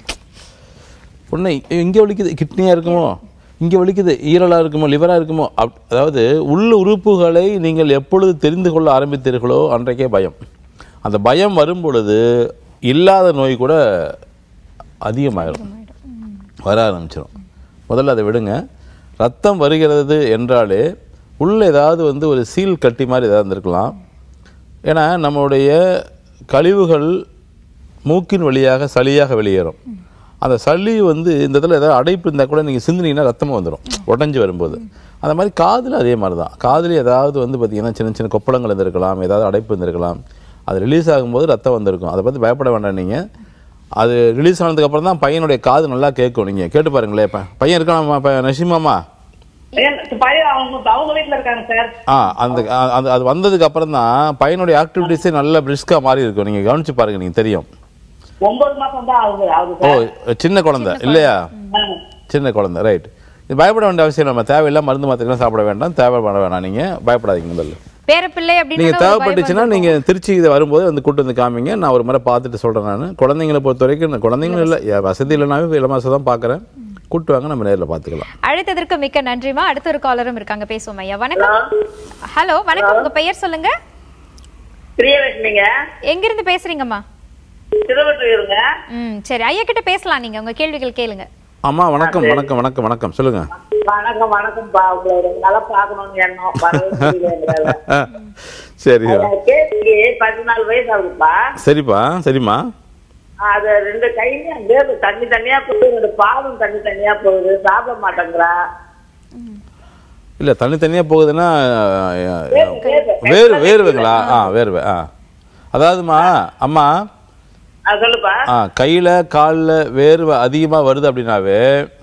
உடனே இங்கே வலிக்குது கிட்னியாக இருக்குமோ இங்கே வலிக்குது ஈரலாக இருக்குமோ லிவராக இருக்குமோ அப் அதாவது உள்ள உறுப்புகளை நீங்கள் எப்பொழுது தெரிந்து கொள்ள ஆரம்பித்தீர்களோ அன்றைக்கே பயம் அந்த பயம் வரும் பொழுது இல்லாத நோய் கூட அதிகமாயிடும் வர ஆரம்பிச்சிடும் முதல்ல அதை விடுங்க ரத்தம் வருகிறது என்றாலே உள்ள ஏதாவது வந்து ஒரு சீல் கட்டி மாதிரி ஏதாவது இருந்திருக்கலாம் ஏன்னா நம்மளுடைய கழிவுகள் மூக்கின் வழியாக சளியாக வெளியேறும் அந்த சளி வந்து இந்த இடத்துல ஏதாவது அடைப்பு இருந்தால் கூட நீங்கள் சிந்தினீங்கன்னா ரத்தமாக வந்துடும் உடஞ்சி வரும்போது அந்த மாதிரி காதில் அதே மாதிரி தான் காதில் ஏதாவது வந்து பார்த்திங்கன்னா சின்ன சின்ன கொப்பளங்கள் இருந்திருக்கலாம் ஏதாவது அடைப்பு இருந்திருக்கலாம் அது ரிலீஸ் ஆகும்போது ரத்தம் வந்திருக்கும் அதை பற்றி பயப்பட வேண்டாம் நீங்கள் அது ரிலீஸ் ஆனதுக்கப்புறம் தான் பையனுடைய காது நல்லா கேட்கும் நீங்கள் கேட்டு பாருங்களேன் இப்போ பையன் இருக்கானாம்மா இப்போ நசிமாமா பையன் பையன் அவங்க அவங்க வீட்டுல இருக்காங்க சார் ஆ அந்த அ- அது அது வந்ததுக்கு அப்புறம் தான் பையனுடைய ஆக்டிவிட்டீஸே நல்ல பிரிஸ்காக மாறி இருக்கும் நீங்கள் கவனிச்சு பாருங்க நீங்கள் தெரியும் ஒன்பது மாசம் தான் ஆகுது ஆகுது ஓ சார் சின்ன குழந்தை இல்லையா ஆ. சின்ன குழந்தை ரைட் இது பயப்பட வேண்டிய அவசியம் நம்ம தேவையில்லை மருந்து மாத்திரைலாம் சாப்பிட வேண்டாம் தேவைப்பட வேணாம் நீங்கள் பயப்படாதீங்க முதல்ல பேரப்பிள்ளை அப்படின்னு நீங்கள் தேவைப்பட்டுச்சுன்னா நீங்கள் திருச்சி இது வரும்போது வந்து கூட்டு வந்து காமிங்க நான் ஒரு முறை பார்த்துட்டு சொல்கிறேன் நான் குழந்தைங்களை பொறுத்த வரைக்கும் நான் குழந்தைங்களும் இல்லை என் வசதி இல்லைனாவே இலமாசம் தான் பார்க்குறேன் கூட்டு வாங்க நம்ம நேரில் பார்த்துக்கலாம் அழைத்ததற்கு மிக்க நன்றிமா அடுத்த ஒரு காலரும் இருக்காங்க பேசுவோம் ஐயா வணக்கம் ஹலோ வணக்கம் உங்க பெயர் சொல்லுங்க பிரியலட்சுமிங்க எங்கிருந்து பேசுறீங்கம்மா திருவட்டூருங்க ம் சரி ஐயா கிட்ட பேசலாம் நீங்க உங்க கேள்விகள் கேளுங்க அம்மா வணக்கம் வணக்கம் வணக்கம் வணக்கம் சொல்லுங்கள் வணக்கம் வணக்கம்ப்பா உங்களை ஒரு நல்லா பார்க்கணும்னு எண்ணம் வரவே முடியல எங்களால. சரி அந்த கேட்டுக்கு பதினாலு வயசு ஆகுதுப்பா சரிப்பா சரிம்மா அது ரெண்டு கையிலயும் வேர்வை தண்ணி தண்ணியா போகுது ரெண்டு பாலும் தண்ணி தண்ணியா போகுது சாப்பிட மாட்டேங்கிறா இல்லை தனித்தனியாக போகுதுன்னா வேர்வை, வேர்வை. வேறு வேர்வைங்களா ஆ வேர்வை ஆ அதாவதுமா அம்மா ஆ, சொல்லுப்பா ஆ கையில் காலில் வேர்வை அதிகமாக வருது அப்படின்னாவே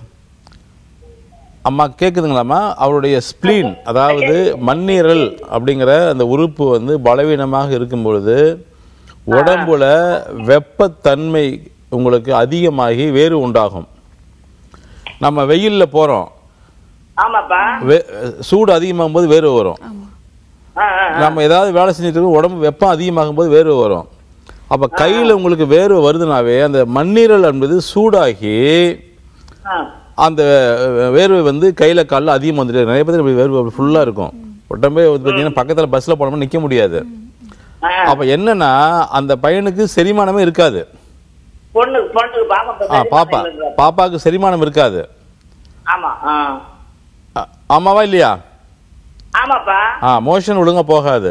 அம்மா கேட்குதுங்களாம்மா அவருடைய ஸ்ப்ளீன் அதாவது மண்ணீரல் அப்படிங்கிற அந்த உறுப்பு வந்து பலவீனமாக இருக்கும் பொழுது உடம்புல வெப்பத்தன்மை உங்களுக்கு அதிகமாகி வேறு உண்டாகும் நம்ம வெயிலில் போகிறோம் ஆமாப்பா வே சூடு அதிகமாகும் போது வேர்வை வரும் ஆ, ஆ. நம்ம ஏதாவது வேலை செஞ்சுட்டு இருக்கோம் உடம்பு வெப்பம் அதிகமாகும் போது வேர்வை வரும் அப்போ கையில் உங்களுக்கு வேர்வை வருதுனாவே அந்த மண்ணீரல் என்பது சூடாகி ஆ. அந்த வேர்வை வந்து கையில் காலில் அதிகமாக வந்துட்டு நிறைய பேர் இப்படி வேர்வை ஃபுல்லாக இருக்கும் உடம்பே வந்து பார்த்தீங்கன்னா பக்கத்தில் பஸ்ஸில் போனோம்னா நிற்க முடியாது ஆ. அப்போ என்னன்னா அந்த பையனுக்கு செரிமானமே இருக்காது பொண்ணு பொண்ணுக்கு பாப்பா ஆ பாப்பா பாப்பாவுக்கு செரிமானம் இருக்காது ஆமா ஆ. ஆ- ஆமாவா இல்லையா ஆமாப்பா ஆ மோஷன் ஒழுங்கா போகாது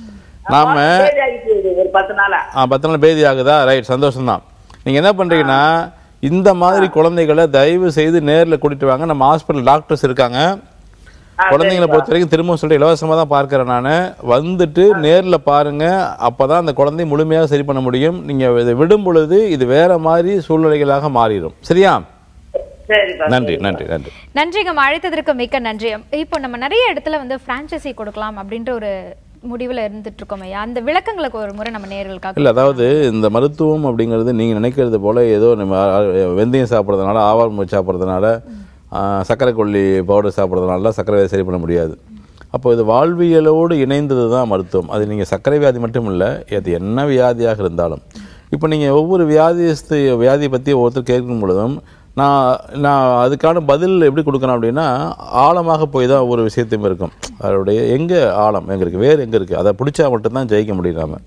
நாம சரி, ஆகிட்டு இருக்குது ஒரு பத்து நாளா ஆ பத்து நாள் பேதி ஆகுதா ரைட் சந்தோஷம்தான் நீங்கள் என்ன பண்ணுறீங்கன்னா இந்த மாதிரி குழந்தைகளை தயவு செய்து நேரில் கூட்டிட்டு வாங்க நம்ம ஹாஸ்பிட்டல் டாக்டர்ஸ் இருக்காங்க குழந்தைங்களை பொறுத்த வரைக்கும் திரும்ப சொல்லிட்டு இலவசமாக தான் பார்க்குறேன் நான் வந்துட்டு நேரில் பாருங்க அப்போ தான் அந்த குழந்தை முழுமையாக சரி பண்ண முடியும் நீங்கள் இதை விடும் பொழுது இது வேற மாதிரி சூழ்நிலைகளாக மாறிடும் சரியா சரிப்பா நன்றி நன்றி நன்றி நன்றிங்கம்மா அழைத்ததற்கு மிக்க நன்றி இப்போ நம்ம நிறைய இடத்துல வந்து பிரான்ச்சைசி கொடுக்கலாம் அப்படின்ற ஒரு முடிவுல இருந்துட்டு இருக்கோம் ஐயா அந்த விளக்கங்களுக்கு ஒரு முறை நம்ம நேர்களுக்காக இல்லை அதாவது இந்த மருத்துவம் அப்படிங்கிறது நீங்கள் நினைக்கிறது போல் ஏதோ நம்ம ஆ, வெந்தயம் சாப்பிட்றதுனால ஆவாரம் மூச்சு சாப்பிட்றதுனால ஆ, சர்க்கரை கொல்லி பவுடர் சாப்பிட்றதுனால சர்க்கரை வியாதி சரி பண்ண முடியாது அப்போ இது வாழ்வியலோடு இணைந்தது தான் மருத்துவம் அது நீங்கள் சர்க்கரை வியாதி மட்டும் இல்லை அது என்ன வியாதியாக இருந்தாலும் இப்போ நீங்கள் ஒவ்வொரு வியாதிஸ்து வியாதியை பற்றி ஒவ்வொருத்தர் கேட்கும் பொழுதும் நான் நான் அதுக்கான பதில் எப்படி கொடுக்கணும் அப்படின்னா ஆழமாக போய் தான் ஒவ்வொரு விஷயத்தையும் இருக்கும் அதனுடைய எங்கே ஆழம் எங்கே இருக்குது வேறு எங்கே இருக்குது அதை பிடிச்சா மட்டும்தான் ஜெயிக்க முடியும் நாம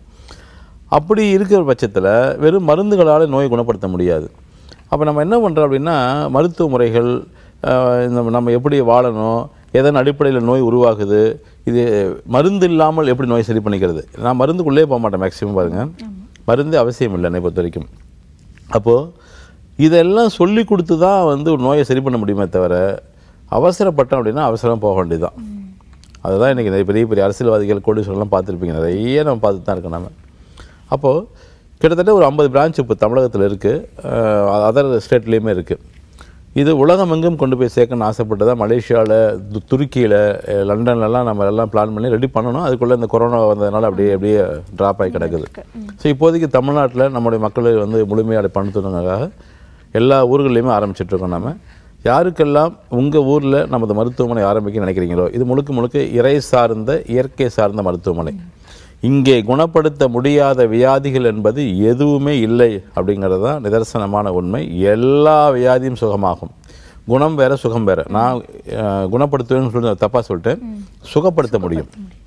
அப்படி இருக்கிற பட்சத்தில் வெறும் மருந்துகளால் நோயை குணப்படுத்த முடியாது அப்போ நம்ம என்ன பண்ணுறோம் அப்படின்னா மருத்துவ முறைகள் ஆஹ், இந்த நம்ம எப்படி வாழணும் எதன் அடிப்படையில் நோய் உருவாகுது இது மருந்து இல்லாமல் எப்படி நோய் சரி பண்ணிக்கிறது நான் மருந்துக்குள்ளே போக மாட்டேன் மேக்ஸிமம் பாருங்கள் மருந்து அவசியம் இல்லை என்னை பொறுத்த வரைக்கும் அப்போது இதெல்லாம் சொல்லி கொடுத்து தான் வந்து ஒரு நோயை சரி பண்ண முடியுமே தவிர அவசரப்பட்டோம் அப்படின்னா அவசரம் போக வேண்டியதுதான் அதுதான் இன்றைக்கி நிறைய பெரிய பெரிய அரசியல்வாதிகள் கோடீஸ்வரர்லாம் பார்த்துருப்பீங்க நிறைய நம்ம பார்த்துட்டு தான் இருக்கோம் நம்ம அப்போது கிட்டத்தட்ட ஒரு ஐம்பது பிரான்ச் இப்போ தமிழகத்தில் இருக்குது அதர் ஸ்டேட்லேயுமே இருக்குது இது உலகமெங்கும் கொண்டு போய் சேர்க்கணும்னு ஆசைப்பட்டு தான் மலேசியாவில் துருக்கியில் லண்டன்லலாம் நம்ம எல்லாம் பிளான் பண்ணி ரெடி பண்ணணும் அதுக்குள்ளே இந்த கொரோனா வந்ததுனால அப்படியே அப்படியே ட்ராப் ஆகி கிடக்குது ஸோ இப்போதைக்கு தமிழ்நாட்டில் நம்முடைய மக்கள் வந்து முழுமையாக பணத்துக்காக எல்லா ஊர்கள்லையுமே ஆரம்பிச்சிட்ருக்கோம் நம்ம யாருக்கெல்லாம் உங்கள் ஊரில் நமது மருத்துவமனை ஆரம்பிக்க நினைக்கிறீங்களோ இது முழுக்க முழுக்க இறை சார்ந்த இயற்கை சார்ந்த மருத்துவமனை இங்கே குணப்படுத்த முடியாத வியாதிகள் என்பது எதுவுமே இல்லை அப்படிங்கிறது தான் நிதர்சனமான உண்மை எல்லா வியாதியும் சுகமாகும் குணம் வேற சுகம் வேற நான் அஹ், குணப்படுத்துவேன்னு சொல்லி தப்பாக சொல்லிட்டேன் சுகப்படுத்த முடியும்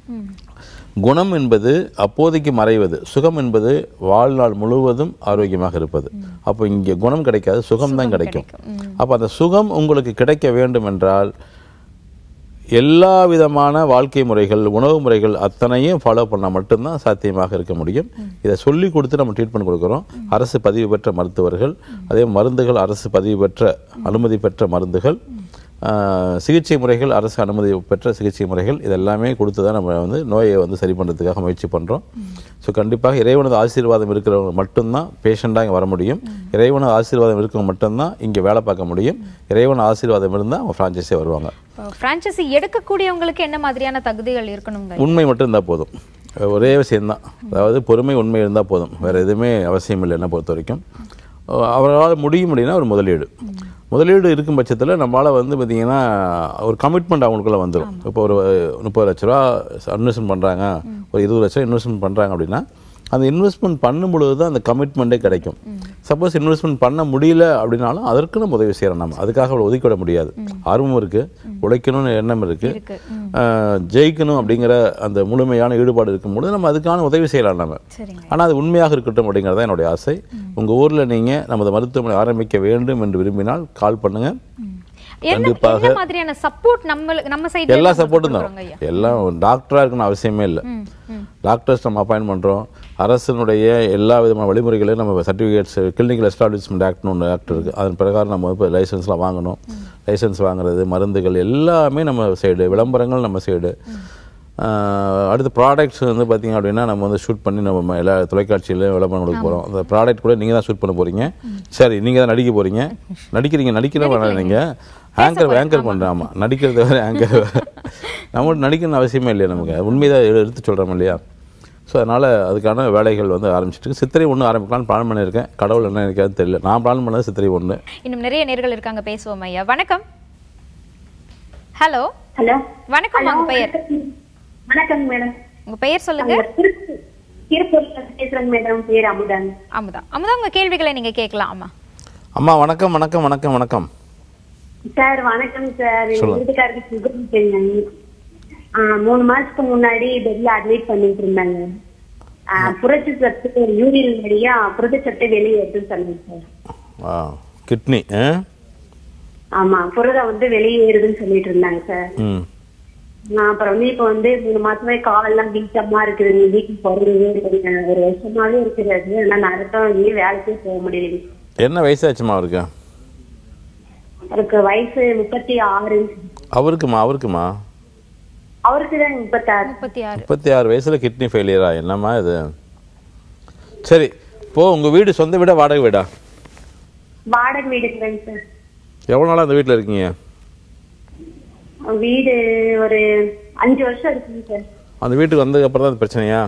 குணம் என்பது அப்போதைக்கு மறைவது சுகம் என்பது வாழ்நாள் முழுவதும் ஆரோக்கியமாக இருப்பது அப்போ இங்கே குணம் கிடைக்காது சுகம் தான் கிடைக்கும் அப்போ அந்த சுகம் உங்களுக்கு கிடைக்க வேண்டும் என்றால் எல்லா விதமான வாழ்க்கை முறைகள் உணவு முறைகள் அத்தனையும் ஃபாலோ பண்ணால் மட்டும்தான் சாத்தியமாக இருக்க முடியும் இதை சொல்லி கொடுத்து நம்ம ட்ரீட்மெண்ட் கொடுக்குறோம் அரசு பதிவு பெற்ற மருத்துவர்கள் அதே மருந்துகள் அரசு பதிவு பெற்ற அனுமதி பெற்ற மருந்துகள் ஆஹ், சிகிச்சை முறைகள் அரசு அனுமதி பெற்ற சிகிச்சை முறைகள் இதெல்லாமே கொடுத்து தான் நம்ம வந்து நோயை வந்து சரி பண்ணுறதுக்காக முயற்சி பண்ணுறோம் ஸோ கண்டிப்பாக இறைவனது ஆசீர்வாதம் இருக்கிறவங்க மட்டும்தான் பேஷண்ட்டாக இங்கே வர முடியும் இறைவனது ஆசீர்வாதம் இருக்கவங்க மட்டும்தான் இங்கே வேலை பார்க்க முடியும் இறைவன் ஆசீர்வாதம் இருந்தால் அவங்க ஃப்ரான்ச்சைஸே வருவாங்க பிரான்ச்சைசி எடுக்கக்கூடியவங்களுக்கு என்ன மாதிரியான தகுதிகள் இருக்கணுங்க உண்மை மட்டும் இருந்தால் போதும் ஒரே விஷயம்தான் அதாவது பொறுமை உண்மை இருந்தால் போதும் வேறு எதுவுமே அவசியம் இல்லை என்னை பொறுத்த வரைக்கும் அவரால் முடியும் அப்படின்னா ஒரு முதலீடு முதலீடு இருக்கும் பட்சத்தில் நம்மளால் வந்து பார்த்திங்கன்னா ஒரு கமிட்மெண்ட் அவங்களுக்குள்ள வந்துடும் இப்போ ஒரு முப்பது லட்ச ரூபா இன்வெஸ்ட்மெண்ட் பண்ணுறாங்க ஒரு இருபது லட்சம் இன்வெஸ்ட்மெண்ட் பண்ணுறாங்க அப்படின்னா அந்த இன்வெஸ்ட்மெண்ட் பண்ணும் பொழுது தான் அந்த கமிட்மெண்ட்டே கிடைக்கும் சப்போஸ் இன்வெஸ்ட்மெண்ட் பண்ண முடியல அப்படின்னாலும் அதற்கு நம்ம உதவி செய்கிறோம் நம்ம அதுக்காக அவளை ஒதுக்கிவிட முடியாது ஆர்வம் இருக்குது உழைக்கணும்னு எண்ணம் இருக்குது இருக்கு ஜெயிக்கணும் அப்படிங்கிற அந்த முழுமையான ஈடுபாடு இருக்கும்பொழுது நம்ம அதுக்கான உதவி செய்யலாம் நம்ம சரிங்க ஆனால் அது உண்மையாக இருக்கட்டும் அப்படிங்கிறது தான் என்னுடைய ஆசை உங்கள் ஊரில் நீங்கள் நமது மருத்துவமனை ஆரம்பிக்க வேண்டும் என்று விரும்பினால் கால் பண்ணுங்கள் என்ன என்ன மாதிரியான சப்போர்ட் நம்ம நம்ம சைடு எல்லா சப்போர்ட்டும் தான் எல்லாம் டாக்டராக இருக்கணும் அவசியமே இல்லை டாக்டர்ஸ் நம்ம அப்பாயின்ட் பண்ணுறோம் அரசினுடைய எல்லா விதமான வழிமுறைகளையும் நம்ம சர்டிஃபிகேட்ஸ் கிளினிக்கல் எஸ்டாப்ளிஷ்மெண்ட் ஆக்ட்னு ஒன்று ஆக்ட் இருக்குது அதன் பிரகாரம் நம்ம இப்போ லைசன்ஸ்லாம் வாங்கணும் லைசன்ஸ் வாங்குறது மருந்துகள் எல்லாமே நம்ம சைடு விளம்பரங்கள் நம்ம சைடு அடுத்து ப்ராடக்ட்ஸ் வந்து பார்த்தீங்க அப்படின்னா நம்ம வந்து ஷூட் பண்ணி நம்ம எல்லா தொலைக்காட்சியிலையும் விளம்பரம் கொடுக்க போகிறோம் அந்த ப்ராடக்ட் கூட நீங்கள் தான் ஷூட் பண்ண போகிறீங்க சரி நீங்கள் தான் நடிக்க போகிறீங்க நடிக்கிறீங்க நடிக்கிற வேணாம் நீங்கள் ஆங்கர் ஆங்கர் பண்ணுறேன் ஆமாம் நடிக்கிறது வேறு ஆங்கர் வேறு நம்ம நடிக்கணும்னு அவசியமே இல்லையா நமக்கு உண்மைதான் எடுத்து சொல்கிறோம் இல்லையா ஸோ அதனால் அதுக்கான வேலைகள் வந்து ஆரம்பிச்சிட்டு சித்திரை ஒன்று ஆரம்பிக்கலாம்னு பிளான் பண்ணியிருக்கேன் கடவுள் என்ன இருக்காதுன்னு தெரியல நான் பிளான் பண்ணது சித்திரை ஒன்று இன்னும் நிறைய நேர்கள் இருக்காங்க பேசுவோம் ஐயா வணக்கம் ஹலோ ஹலோ வணக்கம் உங்க பெயர் வணக்கம் மேடம் உங்க பெயர் சொல்லுங்க திருப்பூர் திருப்பூர்ல பேசுறேங்க மேடம் பேர் அமுதான் அமுதா அமுதா உங்க கேள்விகளை நீங்க கேட்கலாம் ஆமா அம்மா வணக்கம் வணக்கம் வணக்கம் வணக்கம் சார் வணக்கம் சார் எங்க சொல்லுங்க. வீட்டுக்காரருக்கு சுகர் இருக்குங்க ஆ, மூணு மாசத்துக்கு முன்னாடி பெட்ல அட்மிட் பண்ணிட்டு இருந்தாங்க ஆ, புரட்சி சத்து யூரின் வழியா புரத சத்து வெளியே எடுத்து சொன்னாங்க சார் ஆ கிட்னி ஆ ஆமா புரதம் வந்து வெளியேறுதுன்னு சொல்லிட்டு இருந்தாங்க சார் ம் நான் அப்புறம் வந்து இப்ப வந்து மூணு மாசமே காலெல்லாம் வீக்கமா இருக்குது நீ வீட்டுக்கு போறதே இல்லைங்க ஒரு வருஷமாவே இருக்கிறது ஆனா நடத்தம் எங்கேயும் வேலைக்கே போக முடியல என்ன வயசாச்சுமா அவருக்கு அவருக்கு வயசு முப்பத்தி ஆறு அவருக்குமா அவருக்குமா அவருக்கு தான் முப்பத்தாறு முப்பத்தி ஆறு முப்பத்தி ஆறு வயசுல கிட்னி ஃபெயிலியரா என்னம்மா இது சரி இப்போ உங்க வீடு சொந்த வீடா வாடகை வீடா வாடகை வீடுக்குறேங்க சார் எவ்வளோ நாளா அந்த வீட்டில் இருக்கீங்க வீடு ஒரு அஞ்சு வருஷம் இருக்குங்க சார் அந்த வீட்டுக்கு வந்ததுக்கு அப்புறம் தான் அது பிரச்சனையா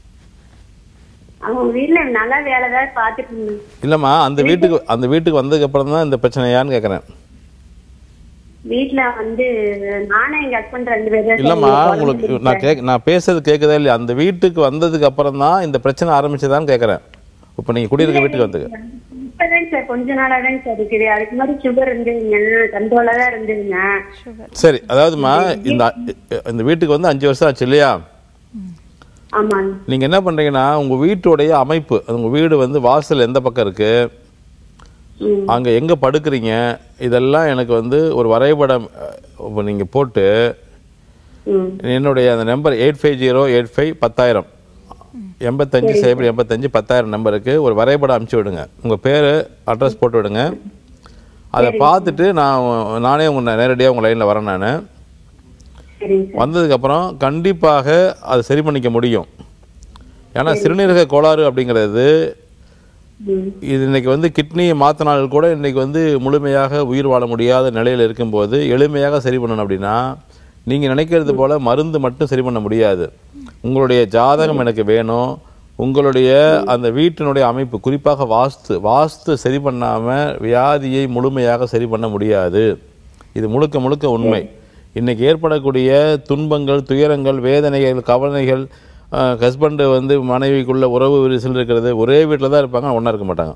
அவங்க வீட்டுல நல்லா வேலை தான் பாத்துட்டு இருந்தேன் இல்லைம்மா அந்த வீட்டுக்கு அந்த வீட்டுக்கு வந்ததுக்கு அப்புறம் தான் இந்த பிரச்சனையான்னு கேட்குறேன் வீட்டுல வந்து நானும் எங்க ஹஸ்பண்ட் ரெண்டு பேரும் தான் இல்லைம்மா சார் உங்களுக்கு நான் கேக் நான் பேசுறது கேட்குதா இல்லையா அந்த வீட்டுக்கு வந்ததுக்கு அப்புறம் தான் இந்த பிரச்சனை ஆரம்பிச்சதான்னு கேட்குறேன் இப்போ நீங்கள் குடியிருக்க வீட்டுக்கு வந்ததுக்கு இப்பதான் சார் கொஞ்ச நாளா தான் சார் இருக்குது அதுக்கு மாதிரி சுகர் இருந்துங்க கண்ட்ரோலா தான் இருந்துங்க சரி அதாவதுமா இந்த இந்த வீட்டுக்கு வந்து அஞ்சு வருஷம் ஆச்சு இல்லையா ஆமாங்க நீங்கள் என்ன பண்ணுறீங்கன்னா உங்கள் வீட்டுடைய அமைப்பு அது உங்கள் வீடு வந்து வாசல் எந்த பக்கம் இருக்குது ம். அங்கே எங்கே படுக்கிறீங்க இதெல்லாம் எனக்கு வந்து ஒரு வரைபடம் இப்போ நீங்கள் போட்டு ம் என்னுடைய அந்த number eight five zero eight five பத்தாயிரம் எண்பத்தஞ்சு சைபர் எண்பத்தஞ்சு பத்தாயிரம் நம்பருக்கு ஒரு வரைபடம் அனுப்பிச்சி விடுங்க உங்கள் பேர் அட்ரஸ் போட்டு விடுங்க அதை பார்த்துட்டு நான் நானே உங்கள் நேரடியாக உங்கள் லைனில் வரேன் நான் சரிங்க சார் வந்ததுக்கப்புறம் கண்டிப்பாக அதை சரி பண்ணிக்க முடியும் ஏன்னா சிறுநீரக கோளாறு அப்படிங்கிறது ம் இது இன்னைக்கு வந்து கிட்னியை மாற்றினால் கூட இன்னைக்கு வந்து முழுமையாக உயிர் வாழ முடியாத நிலையில் இருக்கும்போது எளிமையாக சரி பண்ணணும் அப்படின்னா நீங்கள் நினைக்கிறது போல மருந்து மட்டும் சரி பண்ண முடியாது உங்களுடைய ஜாதகம் எனக்கு வேணும் உங்களுடைய அந்த வீட்டினுடைய அமைப்பு குறிப்பாக வாஸ்து வாஸ்து சரி பண்ணாமல் வியாதியை முழுமையாக சரி பண்ண முடியாது இது முழுக்க முழுக்க உண்மை இன்னைக்கு ஏற்படக்கூடிய துன்பங்கள் துயரங்கள் வேதனைகள் கவலைகள் ஹஸ்பண்டு வந்து மனைவிக்குள்ள உறவு விரிசல் இருக்கிறது ஒரே வீட்டில் தான் இருப்பாங்க ஒன்றா இருக்க மாட்டாங்க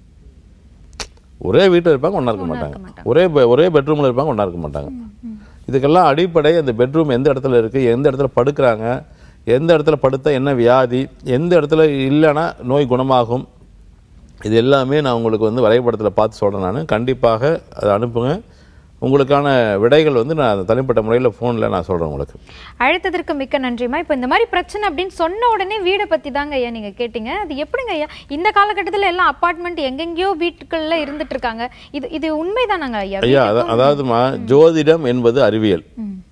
ஒரே வீட்டில் இருப்பாங்க ஒன்றா இருக்க மாட்டாங்க ஒரே பெ- ஒரே பெட்ரூமில் இருப்பாங்க ஒன்றா இருக்க மாட்டாங்க இதுக்கெல்லாம் அடிப்படை அந்த பெட்ரூம் எந்த இடத்துல இருக்குது எந்த இடத்துல படுக்கிறாங்க எந்த இடத்துல படுத்தா என்ன வியாதி எந்த இடத்துல இல்லைன்னா நோய் குணமாகும் இது எல்லாமே நான் உங்களுக்கு வந்து வரைபடத்தில் பார்த்து சொல்கிறேன் நான் கண்டிப்பாக அதை அனுப்புங்க உங்களுக்கான விடைகள் வந்து நான் தனிப்பட்ட முறையில் ஃபோனில் நான் சொல்கிறேன் உங்களுக்கு அழைத்ததற்கு மிக்க நன்றிமா இப்போ இந்த மாதிரி பிரச்சனை அப்படின்னு சொன்ன உடனே வீடை பத்தி தாங்க ஐயா நீங்க கேட்டீங்க அது எப்படிங்க ஐயா இந்த காலகட்டத்துல எல்லாம் அபார்ட்மெண்ட் எங்கெங்கேயோ வீட்டுக்குள்ள இருந்துட்டு இருக்காங்க இது இது உண்மைதானாங்க ஐயா ஐயா அதா- அதாவதுமா ஜோதிடம் என்பது அறிவியல்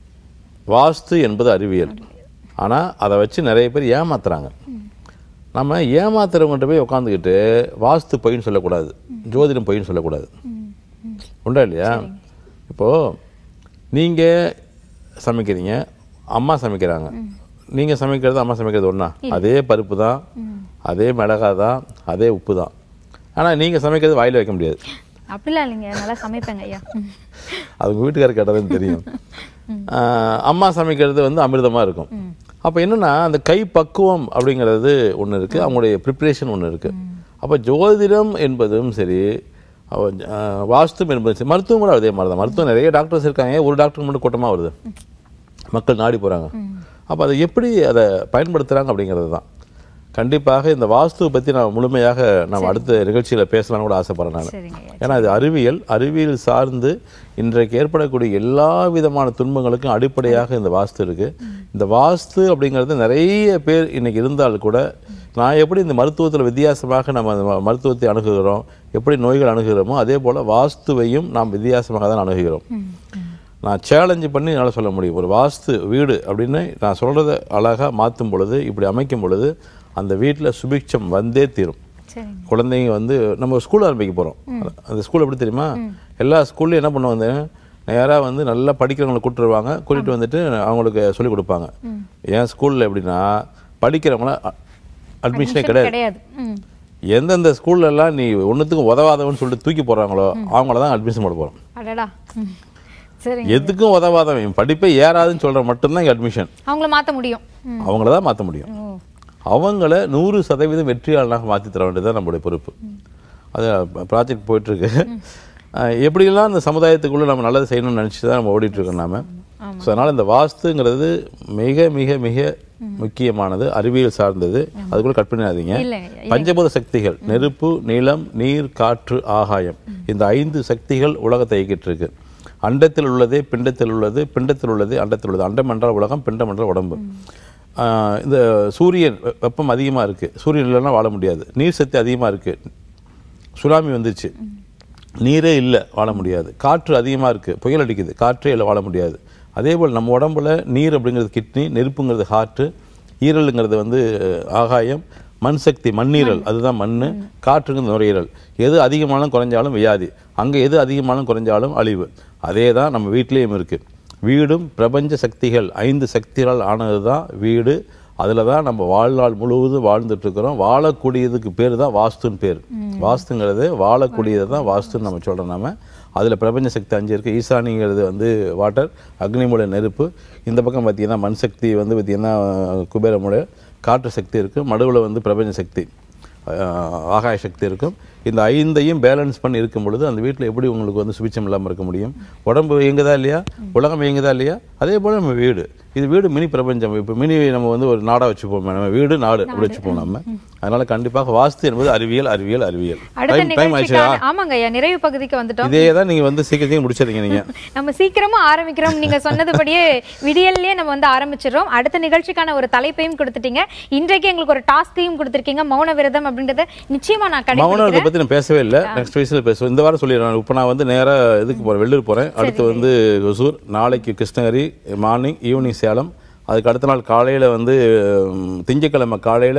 வாஸ்து என்பது அறிவியல் ஆனால் அதை வச்சு நிறைய பேர் ஏமாத்துறாங்க நம்ம ஏமாத்துறவங்கள்ட்ட போய் உட்காந்துக்கிட்டு வாஸ்து பொய்ன்னு சொல்லக்கூடாது ஜோதிடம் பொய்ன்னு சொல்லக்கூடாது உண்டா இல்லையா இப்போது நீங்கள் சமைக்கிறீங்க அம்மா சமைக்கிறாங்க நீங்கள் சமைக்கிறது அம்மா சமைக்கிறது ஒன்றா அதே பருப்பு தான் அதே மிளகாய் தான் அதே உப்பு தான் ஆனால் நீங்கள் சமைக்கிறது வாயில் வைக்க முடியாது அப்படிலாம் இல்லைங்க நல்லா சமைப்பேங்க ஐயா அது உங்கள் வீட்டுக்காரர் கேட்டதுன்னு தெரியும் ஆஹ் அம்மா சமைக்கிறது வந்து அமிர்தமாக இருக்கும் அப்போ என்னன்னா அந்த கை பக்குவம் அப்படிங்கிறது ஒன்று இருக்குது அவங்களுடைய ப்ரிப்ரேஷன் ஒன்று இருக்குது அப்போ ஜோதிடம் என்பதும் சரி அவ- ஆஹ் வாஸ்தும் என்பதும் சரி மருத்துவம் கூட அதே மாதிரி தான் மருத்துவம் நிறைய டாக்டர்ஸ் இருக்காங்க ஒரு டாக்டர் மட்டும் கூட்டமாக வருது மக்கள் நாடி போகிறாங்க அப்போ அதை எப்படி அதை பயன்படுத்துகிறாங்க அப்படிங்கிறது தான் கண்டிப்பாக இந்த வாஸ்துவை பற்றி நான் முழுமையாக நம்ம அடுத்த நிகழ்ச்சியில் பேசலாம்னு கூட ஆசைப்படுறேன் நான் சரிங்க ஐயா ஏன்னா இது அறிவியல் அறிவியல் சார்ந்து இன்றைக்கு ஏற்படக்கூடிய எல்லா விதமான துன்பங்களுக்கும் அடிப்படையாக இந்த வாஸ்து இருக்கு இந்த வாஸ்து அப்படிங்கிறது நிறைய பேர் இன்னைக்கு இருந்தால் கூட நான் எப்படி இந்த மருத்துவத்தில் வித்தியாசமாக நம்ம அந்த ம- மருத்துவத்தை அணுகுகிறோம் எப்படி நோய்கள் அணுகுகிறோமோ அதே போல் வாஸ்துவையும் நாம் வித்தியாசமாக தான் அணுகுகிறோம் நான் சேலஞ்சு பண்ணி என்னால் சொல்ல முடியும் ஒரு வாஸ்து வீடு அப்படின்னு நான் சொல்கிறத அழகாக மாற்றும் பொழுது இப்படி அமைக்கும் பொழுது அந்த வீட்டில் சுபிக்ஷம் வந்தே தீரும் சரிங்க குழந்தைங்க வந்து நம்ம ஸ்கூல் ஆரம்பிக்க போகிறோம் அந்த ஸ்கூல் எப்படி தெரியுமா எல்லா ஸ்கூல்லையும் என்ன பண்ணுவாங்க நேராக வந்து நல்லா படிக்கிறவங்களை கூட்டிட்டு வருவாங்க கூட்டிகிட்டு வந்துட்டு அவங்களுக்கு சொல்லிக் கொடுப்பாங்க என் ஸ்கூலில் எப்படின்னா படிக்கிறவங்கள அட்மிஷனே கிடையாது கிடையாது ம் எந்தெந்த ஸ்கூல்ல எல்லாம் நீ ஒன்றுத்துக்கும் உதவாதவன்னு சொல்லிட்டு தூக்கி போடுறாங்களோ அவங்கள தான் அட்மிஷன் போட போகிறோம் அடடா ம். சரிங்க எதுக்கும் உதவாதவன் படிப்பே ஏறாதுன்னு சொல்கிற மட்டும்தான் இங்கே அட்மிஷன் அவங்கள மாத்த முடியும் ம். அவங்கள தான் மாற்ற முடியும் ஓ அவங்கள நூறு சதவீதம் வெற்றியாளனாக மாற்றி தர வேண்டியது நம்மளுடைய பொறுப்பு அது ப்ராஜெக்ட் போயிட்டுருக்கு எப்படியெல்லாம் இந்த சமுதாயத்துக்குள்ளே நம்ம நல்லது செய்யணும்னு நினச்சி தான் நம்ம ஓடிட்டு இருக்கோம் நாம ஸோ அதனால் இந்த வாஸ்துங்கிறது மிக மிக மிக முக்கியமானது அறிவியல் சார்ந்தது அதுக்குள்ள கட் பண்ணிடாதீங்க இல்லைங்க பஞ்சபூத சக்திகள் நெருப்பு நிலம் நீர் காற்று ஆகாயம் இந்த ஐந்து சக்திகள் உலகத்தை இயக்கிட்டு இருக்கு அண்டத்தில் உள்ளதே பிண்டத்தில் உள்ளது பிண்டத்தில் உள்ளதே அண்டத்தில் உள்ளது அண்டம் என்றால் உலகம் பிண்டம் என்றால் உடம்பு ஆஹ் இந்த சூரியன் வெ- வெப்பம் அதிகமாக இருக்குது சூரியன் இல்லைன்னா வாழ முடியாது நீர் சக்தி அதிகமாக இருக்குது சுனாமி வந்துருச்சு நீரே இல்லை வாழ முடியாது காற்று அதிகமாக இருக்குது புயல் அடிக்குது காற்றே இல்லை வாழ முடியாது அதே போல் நம்ம உடம்புல நீர் அப்படிங்கிறது கிட்னி நெருப்புங்கிறது ஹார்ட்டு ஈரலுங்கிறது வந்து ஆகாயம் மண் சக்தி மண்ணீரல் அதுதான் மண் காற்றுங்கிறது நுரையீரல் எது அதிகமானாலும் குறைஞ்சாலும் வியாதி அங்கே எது அதிகமானாலும் குறைஞ்சாலும் அழிவு அதே தான் நம்ம வீட்லேயும் இருக்குது வீடும் பிரபஞ்ச சக்திகள் ஐந்து சக்திகளால் ஆனது தான் வீடு அதில் தான் நம்ம வாழ்நாள் முழுவதும் வாழ்ந்துட்டு இருக்கிறோம் வாழக்கூடியதுக்கு பேர் தான் வாஸ்துன்னு பேர் வாஸ்துங்கிறது வாழக்கூடியது தான் வாஸ்துன்னு நம்ம சொல்கிறோம் நாம அதில் பிரபஞ்ச சக்தி அஞ்சு இருக்குது ஈசானிங்கிறது வந்து வாட்டர் அக்னிமூல நெருப்பு இந்த பக்கம் பார்த்தீங்கன்னா மண் சக்தி வந்து பார்த்தீங்கன்னா குபேரமுடைய காற்று சக்தி இருக்குது மடுவில் வந்து பிரபஞ்ச சக்தி ஆஹ், ஆகாய சக்தி இருக்கும் இந்த ஐந்தையும் பேலன்ஸ் பண்ணி இருக்கும் பொழுது அந்த வீட்டில் எப்படி உங்களுக்கு வந்து சுபிச்சம் இல்லாமல் இருக்க முடியும் உடம்பு இயங்குதா இல்லையா உலகம் இயங்குதா இல்லையா அதே போல் நம்ம வீடு இது வீடு மினி பிரபஞ்சம் இப்போ மினி நம்ம வந்து ஒரு நாடாக வச்சுப்போம் நம்ம வீடு நாடு அப்படி வச்சுப்போம் நம்ம அதனால கண்டிப்பாக வாஸ்து என்பது அறிவியல் அறிவியல் அறிவியல் அடுத்த டைம் டைம் ஆயிடுச்சா நிகழ்ச்சிக்கான ஆமாங்க ஐயா நிறைவு பகுதிக்கு வந்துட்டோம் இதே தான் நீங்கள் வந்து சீக்கிரம் சீக்கிரம் முடிச்சிருங்க நீங்கள் நம்ம சீக்கிரமா ஆரம்பிக்கிறோம் நீங்க சொன்னதுபடியே விடியல்லே நம்ம வந்து ஆரம்பிச்சிடுறோம் அடுத்த நிகழ்ச்சிக்கான ஒரு தலைப்பையும் கொடுத்துட்டீங்க இன்றைக்கு எங்களுக்கு ஒரு டாஸ்கையும் கொடுத்துருக்கீங்க மௌன விரதம் அப்படின்றத நிச்சயமா நான் மௌனத்தை கடைபிடிக்கிறேன் பற்றி நான் பேசவே இல்லை நெக்ஸ்ட் வயசில் பேசுவேன் இந்த வாரம் சொல்லிடுறேன் இப்போ நான் வந்து நேராக இதுக்கு போகிறேன் வெள்ளூர் போகிறேன் அடுத்து வந்து ஒசூர் நாளைக்கு கிருஷ்ணகிரி மார்னிங் ஈவினிங் சேலம் அதுக்கு அடுத்த நாள் காலையில் வந்து ம், திங்கட்கிழமை காலையில்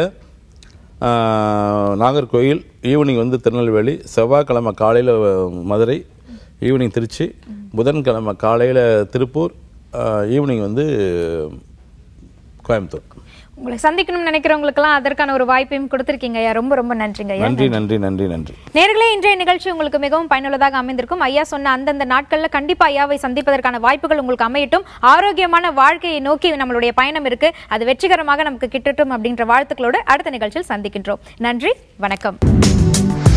நாகர்கோயில் ஈவினிங் வந்து திருநெல்வேலி செவ்வாய்க்கிழமை காலையில் மதுரை ஈவினிங் திருச்சி புதன்கிழமை காலையில் திருப்பூர் ஈவினிங் வந்து கோயம்புத்தூர் உங்களை சந்திக்கணும்னு நினைக்கிறவங்களுக்கெல்லாம் அதற்கான ஒரு வாய்ப்பையும் கொடுத்திருக்கீங்க ஐயா ரொம்ப ரொம்ப நன்றிங்க ஐயா நன்றி நன்றி நன்றி நன்றி நேர்களே இன்றைய நிகழ்ச்சி உங்களுக்கு மிகவும் பயனுள்ளதாக அமைந்திருக்கும் ஐயா சொன்ன அந்தந்த நாட்கள்ல கண்டிப்பா ஐயாவை சந்திப்பதற்கான வாய்ப்புகள் உங்களுக்கு அமையட்டும் ஆரோக்கியமான வாழ்க்கையை நோக்கி நம்மளுடைய பயணம் இருக்கு அது வெற்றிகரமாக நமக்கு கிட்டட்டும் அப்படின்ற வாழ்த்துக்களோடு அடுத்த நிகழ்ச்சியில் சந்திக்கின்றோம் நன்றி வணக்கம்